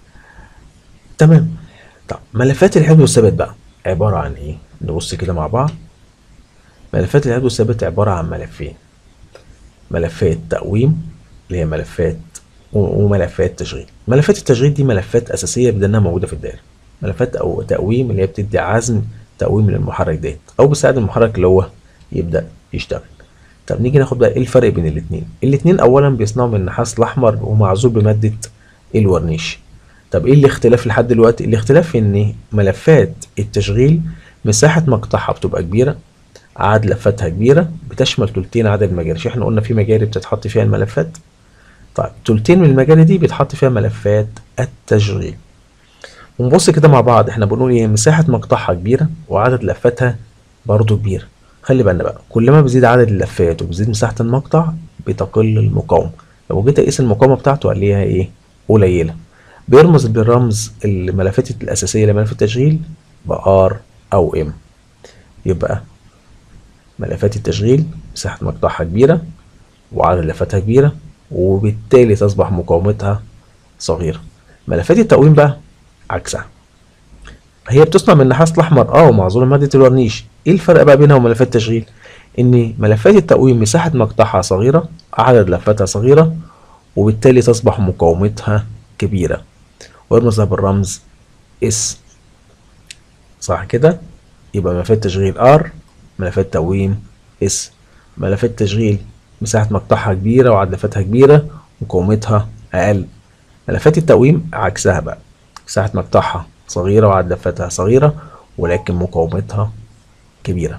تمام طب ملفات العضو الثابت بقى عبارة عن ايه نبص كده مع بعض ملفات العضو الثابت عبارة عن ملفين ملفات تقويم اللي هي ملفات و- وملفات تشغيل ملفات التشغيل دي ملفات أساسية بدأنها موجودة في الدائرة ملفات أو تقويم اللي هي بتدي عزم تقويم للمحرك ديت أو بتساعد المحرك اللي هو يبدأ يشتغل طب نيجي ناخد بقى ايه الفرق بين الاتنين الاتنين أولا بيصنعوا من النحاس الأحمر ومعزول بمادة الورنيش طب ايه الاختلاف لحد دلوقتي الاختلاف في ان ملفات التشغيل مساحة مقطعها بتبقى كبيرة عدد لفاتها كبيرة بتشمل تلتين عدد المجاري مش احنا قلنا في مجاري بتتحط فيها الملفات طيب تلتين من المجاري دي بيتحط فيها ملفات التشغيل ونبص كده مع بعض احنا بنقول ايه مساحة مقطعها كبيرة وعدد لفاتها برضو كبيرة خلي بالنا بقى كل ما بيزيد عدد اللفات وبيزيد مساحة المقطع بتقل المقاومة لو جيت اقيس المقاومة بتاعته هلاقيها ايه قليلة بيرمز بالرمز الملفات الأساسية لملف التشغيل بآر أو إم يبقى ملفات التشغيل مساحة مقطعها كبيرة وعدد لفاتها كبيرة وبالتالي تصبح مقاومتها صغيرة ملفات التقويم بقى عكسها هي بتصنع من النحاس الأحمر اه ومعزولة مادة الورنيش ايه الفرق بقى بينها وملفات التشغيل ان ملفات التقويم مساحة مقطعها صغيرة عدد لفاتها صغيرة وبالتالي تصبح مقاومتها كبيرة ويرمز بالرمز اس صح كده يبقى ملفات تشغيل ار ملفات تقويم اس ملفات تشغيل مساحة مقطعها كبيرة وعدد لفاتها كبيرة مقاومتها أقل ملفات التقويم عكسها بقى مساحة مقطعها صغيرة وعدد لفاتها صغيرة ولكن مقاومتها كبيرة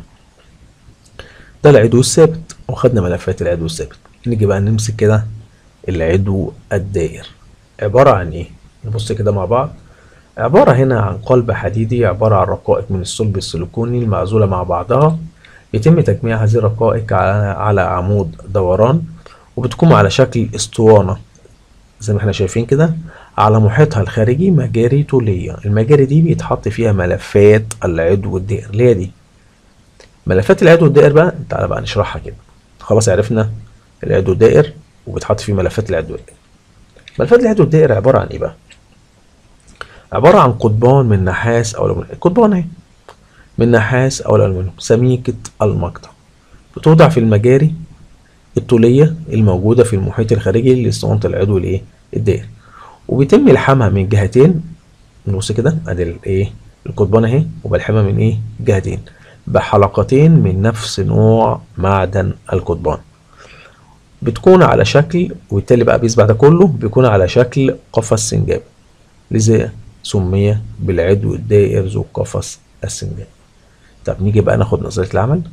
ده العدو الثابت وخدنا ملفات العدو الثابت نيجي بقى نمسك كده العدو الدائر عبارة عن ايه نبص كده مع بعض عبارة هنا عن قلب حديدي عبارة عن رقائق من الصلب السيليكوني المعزولة مع بعضها يتم تجميع هذه الرقائق على على عمود دوران وبتكون على شكل اسطوانة زي ما احنا شايفين كده على محيطها الخارجي مجاري طولية المجاري دي بيتحط فيها ملفات العضو الدائر اللي هي دي ملفات العضو الدائر بقى تعالى بقى نشرحها كده خلاص عرفنا العضو الدائر وبتحط فيه ملفات العضو الدائر ملفات العضو الدائر عبارة عن ايه بقى عبارة عن قضبان من نحاس أو ألومنيوم قضبان اهي من نحاس أو الألومنيوم سميكة المقطع بتوضع في المجاري الطولية الموجودة في المحيط الخارجي لاسطوانة العضو الايه الدائر وبيتم لحامها من جهتين نبص كده ادي الايه القضبان اهي وبلحمها من ايه جهتين بحلقتين من نفس نوع معدن القضبان بتكون على شكل وبالتالي بقى بيسبح ده كله بيكون على شكل قفص سنجابي لذا سمي بالعدو الدائر ذو القفص السنجابي طب نيجي بقى ناخد نظرية العمل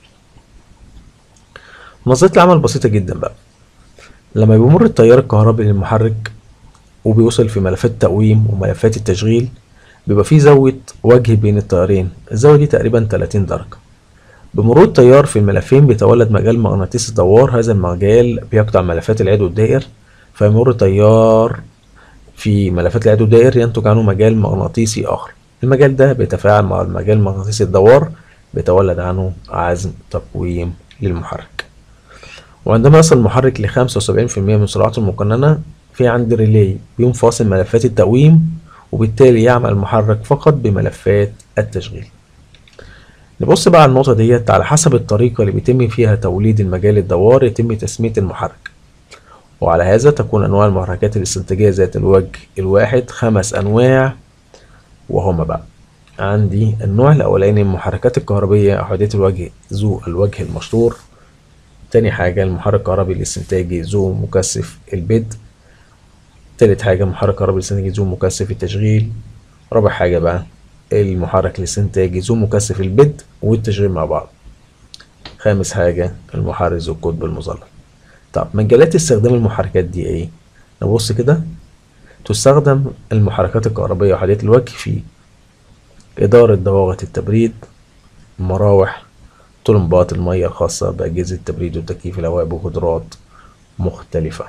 نظرية العمل بسيطة جدا بقى لما بيمر التيار الكهربي للمحرك وبيوصل في ملفات التقويم وملفات التشغيل بيبقى فيه زاوية وجه بين التيارين الزاوية دي تقريبا 30 درجة بمرور التيار في الملفين بيتولد مجال مغناطيسي دوار هذا المجال بيقطع ملفات العدو الدائر فيمر تيار في ملفات العدو الدائر ينتج عنه مجال مغناطيسي آخر المجال ده بيتفاعل مع المجال المغناطيسي الدوار بيتولد عنه عزم تقويم للمحرك وعندما يصل المحرك لخمسة وسبعين في المية من سرعته المقننة في عندي ريلي بيقوم فاصل ملفات التقويم وبالتالي يعمل المحرك فقط بملفات التشغيل نبص بقى على النقطة ديت على حسب الطريقة اللي بيتم فيها توليد المجال الدوار يتم تسمية المحرك وعلى هذا تكون أنواع المحركات الاستنتاجية ذات الوجه الواحد خمس أنواع وهما بقى عندي النوع الأولاني من المحركات الكهربية أحادية الوجه ذو الوجه المشطور تاني حاجة المحرك الكهربي الاستنتاجي ذو مكثف البدء تالت حاجة المحرك الكهربي الاستنتاجي ذو مكثف التشغيل رابع حاجة بقى المحرك الاستنتاجي ذو مكثف البدء والتشغيل مع بعض خامس حاجة المحرك ذو القطب المظلل طب مجالات استخدام المحركات دي ايه نبص كده تستخدم المحركات الكهربية وحدية الوجه في إدارة ضواغط التبريد مراوح طلمبات المية الخاصة بأجهزة التبريد وتكييف الهواء بقدرات مختلفة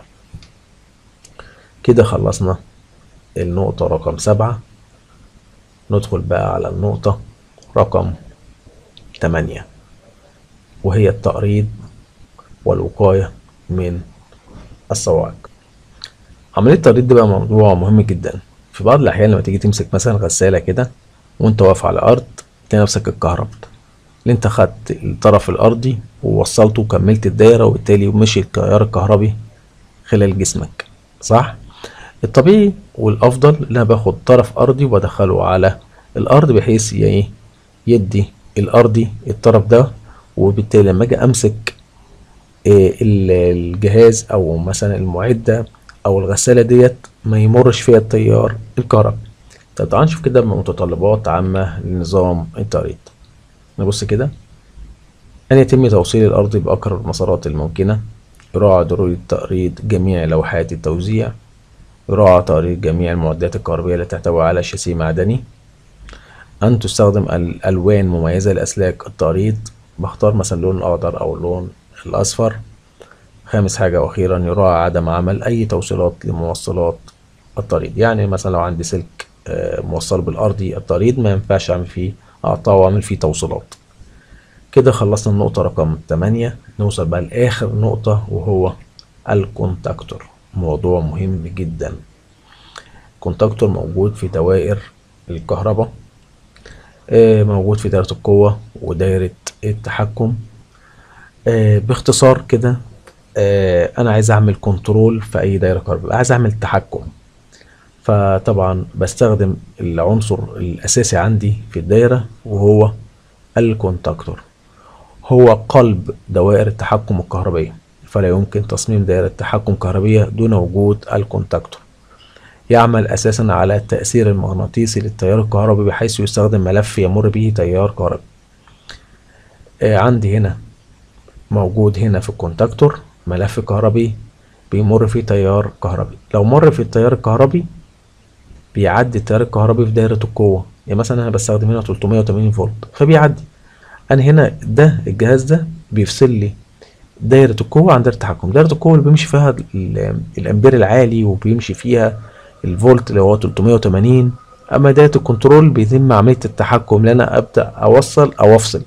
كده خلصنا النقطة رقم سبعة ندخل بقى على النقطة رقم تمانية وهي التقريض والوقاية من الصواعق عملية التقريض دي بقى موضوع مهم جدا في بعض الأحيان لما تيجي تمسك مثلا غسالة كده وانت واقف على الأرض تلاقي نفسك اتكهربت اللي انت خدت الطرف الأرضي ووصلته وكملت الدايرة وبالتالي مشي التيار الكهربي خلال جسمك صح؟ الطبيعي والأفضل إن أنا باخد طرف أرضي وبدخله على الأرض بحيث ايه يدي الأرضي الطرف ده وبالتالي لما أجي أمسك إيه الجهاز أو مثلا المعدة أو الغسالة ديت ما يمرش فيها التيار الكهربي طب تعال نشوف كده متطلبات عامة لنظام التقريض نبص كده أن يتم توصيل الأرض بأقرب المسارات الممكنة يراعى ضرورة تقريض جميع لوحات التوزيع يراعى تقريض جميع المعدات الكهربية التي تحتوي على شاسيه معدني أن تستخدم الألوان مميزة لأسلاك التقريض بختار مثلا اللون الأخضر أو اللون الأصفر خامس حاجة وأخيرا يراعى عدم عمل أي توصيلات لموصلات الطريد يعني مثلا لو عندي سلك موصل بالأرضي الطريد ما ينفعش أعمل فيه أقطعه وأعمل فيه توصيلات كده خلصنا النقطة رقم تمانية نوصل بقى لآخر نقطة وهو الكونتاكتور موضوع مهم جدا الكونتاكتور موجود في دوائر الكهرباء موجود في دائرة القوة ودائرة التحكم باختصار كده أنا عايز أعمل كنترول في أي دائرة كهرباء عايز أعمل تحكم فطبعا بستخدم العنصر الأساسي عندي في الدائرة وهو الكونتاكتور هو قلب دوائر التحكم الكهربية فلا يمكن تصميم دائرة تحكم كهربية دون وجود الكونتاكتور يعمل أساسا على التأثير المغناطيسي للتيار الكهربي بحيث يستخدم ملف يمر به تيار كهربي آه عندي هنا موجود هنا في الكونتاكتور ملف كهربي بيمر فيه تيار كهربي لو مر في التيار الكهربي بيعدي التيار الكهربي في دايرة القوة يعني مثلا أنا بستخدم هنا 380 فولت فبيعدي أنا هنا ده الجهاز ده بيفصل لي دايرة القوة عن دايرة التحكم دايرة القوة اللي بيمشي فيها الأمبير العالي وبيمشي فيها الفولت اللي هو 380 أما دايرة الكنترول بيتم عملية التحكم اللي أنا أبدأ أوصل أو أفصل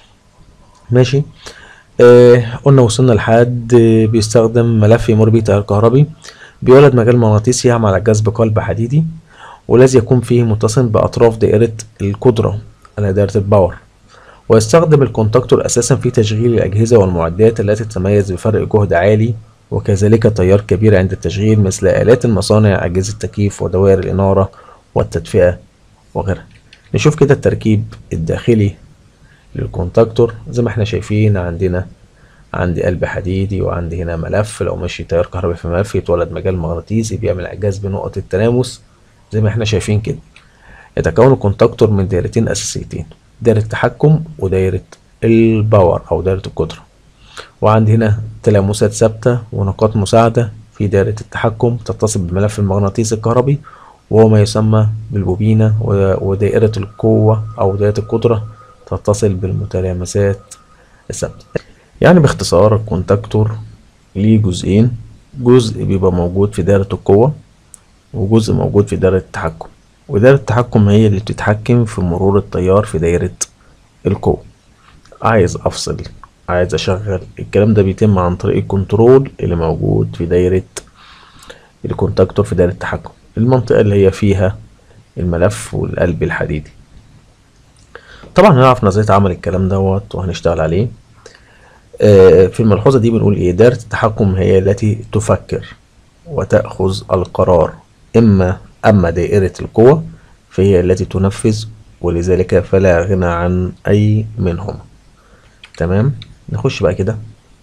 ماشي آه قلنا وصلنا لحد بيستخدم ملف يمر بيه تيار كهربي بيولد مجال مغناطيسي يعمل على جذب قلب حديدي ولازم يكون فيه متصل بأطراف دائرة القدرة على دائرة الباور ويستخدم الكونتاكتور أساسا في تشغيل الأجهزة والمعدات التي تتميز بفرق جهد عالي وكذلك تيار كبير عند التشغيل مثل آلات المصانع أجهزة التكييف ودوائر الإنارة والتدفئة وغيرها نشوف كده التركيب الداخلي للكونتاكتور زي ما احنا شايفين عندنا عندي قلب حديدي وعندي هنا ملف لو ماشي تيار كهربي في ملف يتولد مجال مغناطيسي بيعمل اعجاز بنقط التلامس زي ما احنا شايفين كده يتكون الكونتاكتور من دايرتين اساسيتين دايرة التحكم ودايرة الباور او دايرة القدرة وعندي هنا تلامسات ثابتة ونقاط مساعدة في دايرة التحكم تتصل بالملف المغناطيسي الكهربي وهو ما يسمى بالبوبينة ودائرة القوة أو دائرة القدرة تتصل بالمتلامسات الثابتة يعني باختصار الكونتاكتور ليه جزئين جزء بيبقى موجود في دائرة القوة وجزء موجود في دائرة التحكم ودائرة التحكم هي اللي بتتحكم في مرور التيار في دائرة القوة عايز أفصل عايز أشغل الكلام ده بيتم عن طريق الكنترول اللي موجود في دايرة الكونتاكتور في دايرة التحكم المنطقة اللي هي فيها الملف والقلب الحديدي طبعا هنعرف نظرية عمل الكلام دوت وهنشتغل عليه آه، في الملحوظة دي بنقول ايه دائرة التحكم هي التي تفكر وتأخذ القرار إما أما دائرة القوة فهي التي تنفذ ولذلك فلا غنى عن أي منهما تمام نخش بقى كده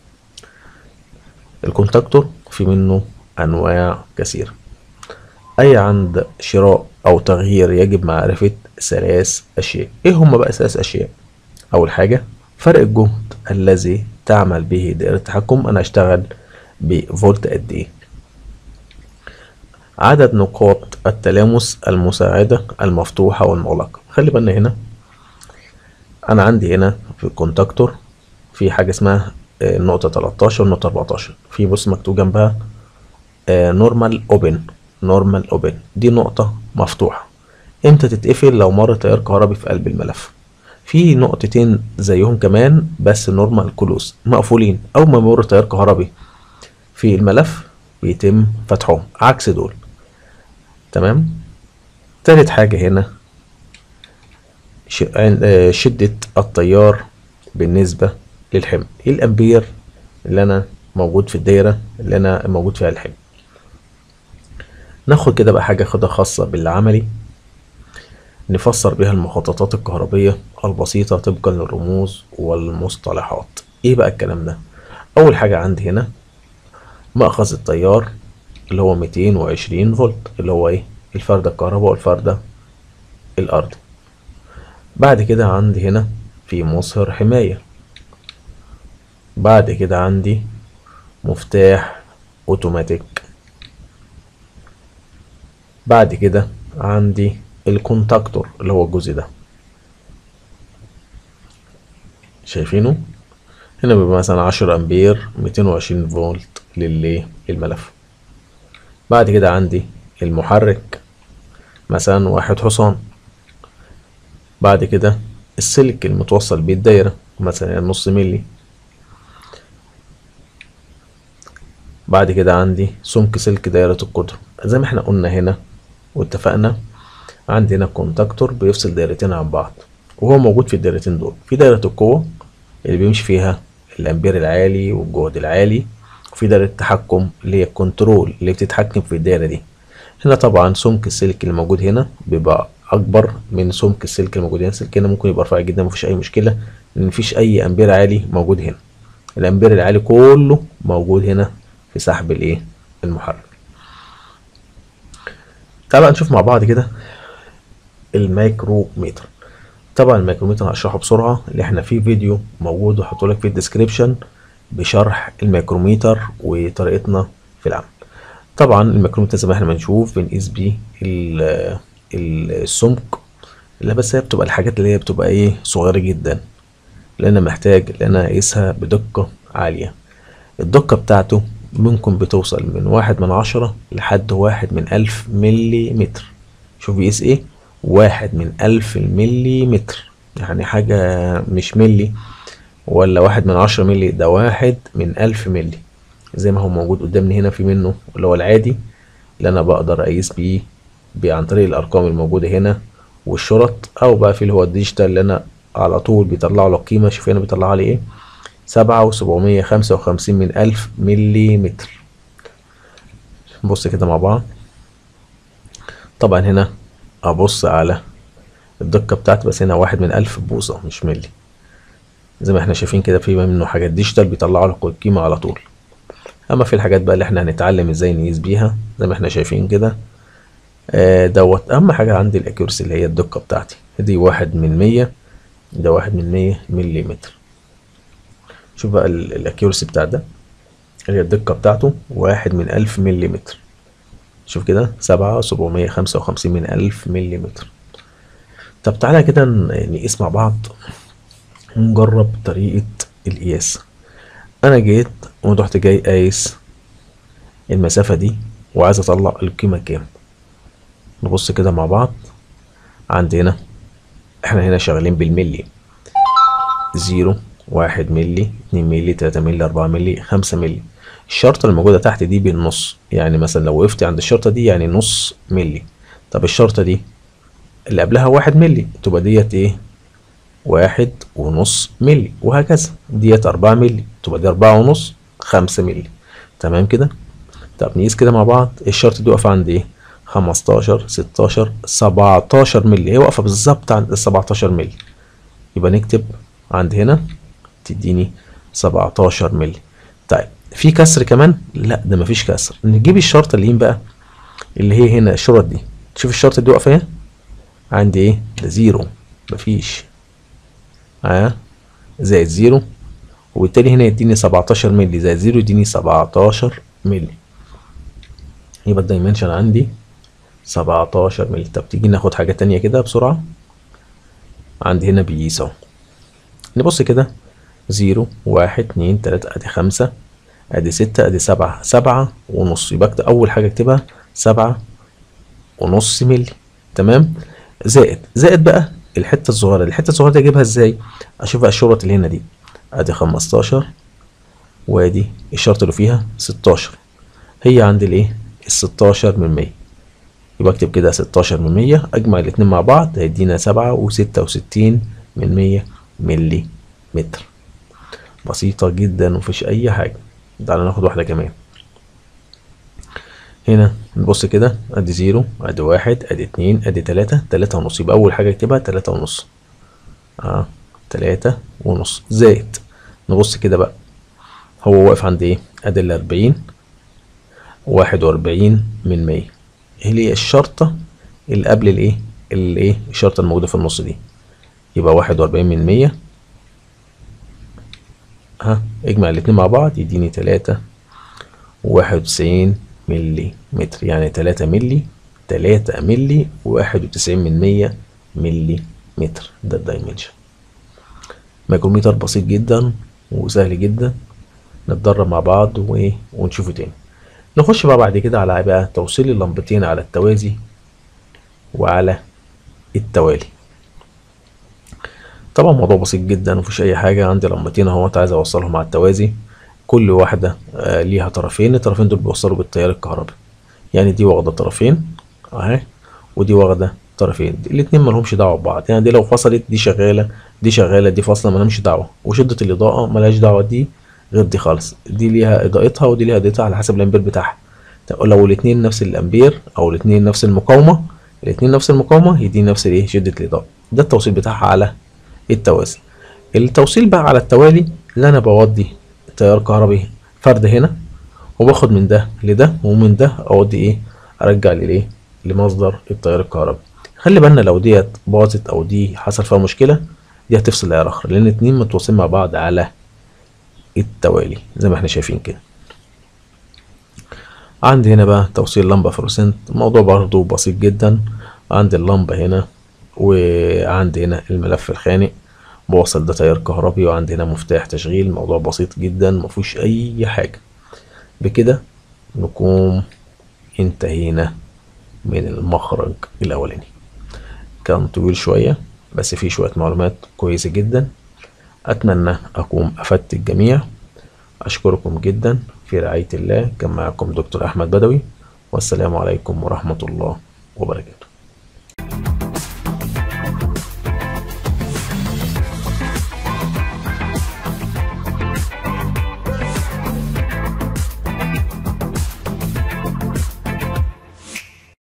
الكونتاكتور في منه أنواع كثيرة أي عند شراء أو تغيير يجب معرفة ثلاث أشياء إيه هما بقى ثلاث أشياء أول حاجة فرق الجهد الذي تعمل به دائرة التحكم أنا أشتغل بفولت قد إيه عدد نقاط التلامس المساعدة المفتوحة والمغلقة خلي بالنا هنا أنا عندي هنا في الكونتاكتور في حاجة اسمها آه، نقطة 13 ونقطة 14 في بص مكتوب جنبها نورمال اوبن نورمال اوبن دي نقطة مفتوحة امتى تتقفل لو مر تيار كهربي في قلب الملف في نقطتين زيهم كمان بس نورمال كلوز مقفولين اول ما يمر تيار كهربي في الملف بيتم فتحهم عكس دول تمام تالت حاجة هنا آه، شدة التيار بالنسبة للحمل ايه الامبير اللي انا موجود في الدايرة اللي انا موجود فيها الحمل ناخد كده بقى حاجة كده خاصة بالعملي نفسر بها المخططات الكهربية البسيطة طبقا للرموز والمصطلحات ايه بقى الكلام ده اول حاجة عندي هنا مأخذ التيار اللي هو 220 فولت اللي هو ايه الفردة الكهرباء والفردة الارض بعد كده عندي هنا في مصهر حماية بعد كده عندي مفتاح اوتوماتيك بعد كده عندي الكونتاكتور اللي هو الجزء ده شايفينه هنا بيبقى مثلا عشرة امبير ميتين وعشرين فولت للي للملف بعد كده عندي المحرك مثلا واحد حصان بعد كده السلك المتوصل بيه الدايرة مثلا نص ملي بعد كده عندي سمك سلك دايرة القطر زي ما احنا قلنا هنا واتفقنا عندي هنا كونتاكتور بيفصل دايرتين عن بعض وهو موجود في الدايرتين دول في دايرة القوة اللي بيمشي فيها الأمبير العالي والجهد العالي وفي دايرة التحكم اللي هي الكنترول اللي بتتحكم في الدايرة دي هنا طبعا سمك السلك اللي موجود هنا بيبقى أكبر من سمك السلك الموجود هنا السلك هنا ممكن يبقى رفيع جدا مفيش أي مشكلة لأن مفيش أي أمبير عالي موجود هنا الأمبير العالي كله موجود هنا في سحب الإيه المحرك تعال نشوف مع بعض كده الميكروميتر طبعا الميكروميتر هشرحه بسرعة اللي احنا في فيديو موجود وحطه لك في الديسكريبشن بشرح الميكروميتر وطريقتنا في العمل طبعا الميكروميتر زي ما احنا بنشوف بنقيس بيه السمك لا بس هي بتبقى الحاجات اللي هي بتبقى ايه صغيرة جدا لان محتاج ان انا اقيسها بدقة عالية الدقة بتاعته ممكن بتوصل من واحد من عشرة لحد واحد من ألف ملي متر شوف بيقيس ايه واحد من ألف الملي متر يعني حاجة مش ملي ولا واحد من عشرة ملي ده واحد من ألف ملي زي ما هو موجود قدامي هنا في منه اللي هو العادي اللي أنا بقدر أقيس بيه عن طريق الأرقام الموجودة هنا والشرط أو بقى في اللي هو الديجيتال اللي أنا على طول بيطلع له قيمة شوف هنا بيطلع لي إيه سبعة وسبعمية خمسة وخمسين من ألف ملي متر نبص كده مع بعض طبعا هنا أبص على الدقة بتاعتي بس هنا واحد من ألف بوصة مش ملي زي ما احنا شايفين كده في منه حاجات ديجيتال بيطلعوا لك القيمة على طول اما في الحاجات بقى اللي احنا هنتعلم ازاي نقيس بيها زي ما احنا شايفين كده آه دوت اهم حاجة عندي الاكيورسي اللي هي الدقة بتاعتي دي واحد من مية ده واحد من مية ملي متر شوف بقى الاكيورسي بتاع ده اللي هي الدقة بتاعته واحد من ألف ملي متر شوف كده سبعة سبعمية خمسة وخمسين من ألف ملي متر طب تعالى كده نقيس مع بعض ونجرب طريقة القياس أنا جيت ورحت جاي قايس المسافة دي وعايز أطلع القيمة كام نبص كده مع بعض عندي هنا احنا هنا شغالين بالملي زيرو واحد ملي اتنين ملي تلاتة ملي أربعة ملي خمسة ملي الشرطة اللي موجودة تحت دي بالنص يعني مثلا لو وقفت عند الشرطة دي يعني نص ملي طب الشرطة دي اللي قبلها واحد ملي تبقى ديت ايه واحد ونص ملي وهكذا ديت أربعة ملي تبقى دي أربعة ونص خمسة ملي تمام كده طب نقيس كده مع بعض الشرطة دي واقفة عند ايه خمستاشر ستاشر سبعتاشر ملي هي واقفة بالظبط عند السبعتاشر ملي يبقى نكتب عند هنا تديني سبعتاشر ملي طيب في كسر كمان لا ده مفيش كسر نجيب الشرطة اللي بقى اللي هي هنا الشرط دي شوف الشرطة دي واقفة ايه عندي ايه ده زيرو مفيش ها آه. زائد زيرو وبالتالي هنا يديني سبعتاشر ملي زائد زيرو يديني سبعتاشر ملي يبقى الدايمنشن عندي سبعتاشر ملي طب تيجي ناخد حاجة تانية كده بسرعة عندي هنا بيقيس اهو نبص كده زيرو واحد اتنين تلاتة ادي خمسة ادي ستة ادي سبعة سبعة ونص يبقى اكتب اول حاجة اكتبها سبعة ونص ملي تمام زائد زائد بقى الحتة الصغيرة الحتة الصغيرة دي اجيبها ازاي اشوف بقى الشرط اللي هنا دي ادي خمستاشر وادي الشرط اللي فيها ستاشر هي عندي الايه الستاشر من مية يبقى اكتب كده ستاشر من مية اجمع الاتنين مع بعض هيدينا سبعة وستة وستين من مية ملي متر بسيطة جدا مفيش أي حاجة تعالى ناخد واحدة كمان هنا نبص كده ادي زيرو ادي واحد ادي اتنين ادي تلاتة تلاتة ونص يبقى أول حاجة اكتبها تلاتة ونص اه تلاتة ونص زائد نبص كده بقى هو واقف عند ايه ادي الأربعين واحد وأربعين من مية اللي هي الشرطة اللي قبل الايه اللي ايه الشرطة الموجودة في النص دي يبقى واحد وأربعين من مية ها اجمع الاتنين مع بعض يديني تلاتة وواحد وتسعين ملي متر يعني تلاتة ملي تلاتة ملي وواحد وتسعين من مية ملي متر ده الدايمنشن مايكروميتر بسيط جدا وسهل جدا نتدرب مع بعض و... ونشوفه تاني نخش بقى بعد كده على بقى توصيل اللمبتين على التوازي وعلى التوالي طبعا موضوع بسيط جدا مفيش اي حاجه عندي لمبتين اهوت عايز اوصلهم على التوازي كل واحده آه ليها طرفين الطرفين دول بيوصلوا بالتيار الكهربي يعني دي واخده طرفين اهي ودي واخده طرفين الاتنين مالهمش دعوه ببعض يعني دي لو فصلت دي شغاله دي شغاله دي فاصله مالهمش دعوه وشده الاضاءه ملهاش دعوه دي غير دي خالص دي ليها اضاءتها ودي ليها اضاءتها على حسب الامبير بتاعها لو الاتنين نفس الامبير او الاتنين نفس المقاومه الاتنين نفس المقاومه يديني نفس الايه شده الاضاءه ده التوصيل بتاعها على التوازي التوصيل بقى على التوالي اللي انا بودي تيار كهربي فرد هنا وباخد من ده لده ومن ده اودي ايه ارجع للايه لمصدر التيار الكهربي خلي بالنا لو ديت باظت او دي حصل فيها مشكله دي هتفصل العيار اخر لان اتنين متواصلين مع بعض على التوالي زي ما احنا شايفين كده عندي هنا بقى توصيل لمبة فلوسنت الموضوع برضو بسيط جدا عندي اللمبة هنا وعندي هنا الملف الخانق بوصل ده تيار كهربي وعندي هنا مفتاح تشغيل موضوع بسيط جدا مفيهوش اي حاجة بكده نكون انتهينا من المخرج الاولاني كان طويل شوية بس فيه شوية معلومات كويسة جدا اتمنى اكون افدت الجميع اشكركم جدا في رعاية الله كان معكم دكتور احمد بدوي والسلام عليكم ورحمة الله وبركاته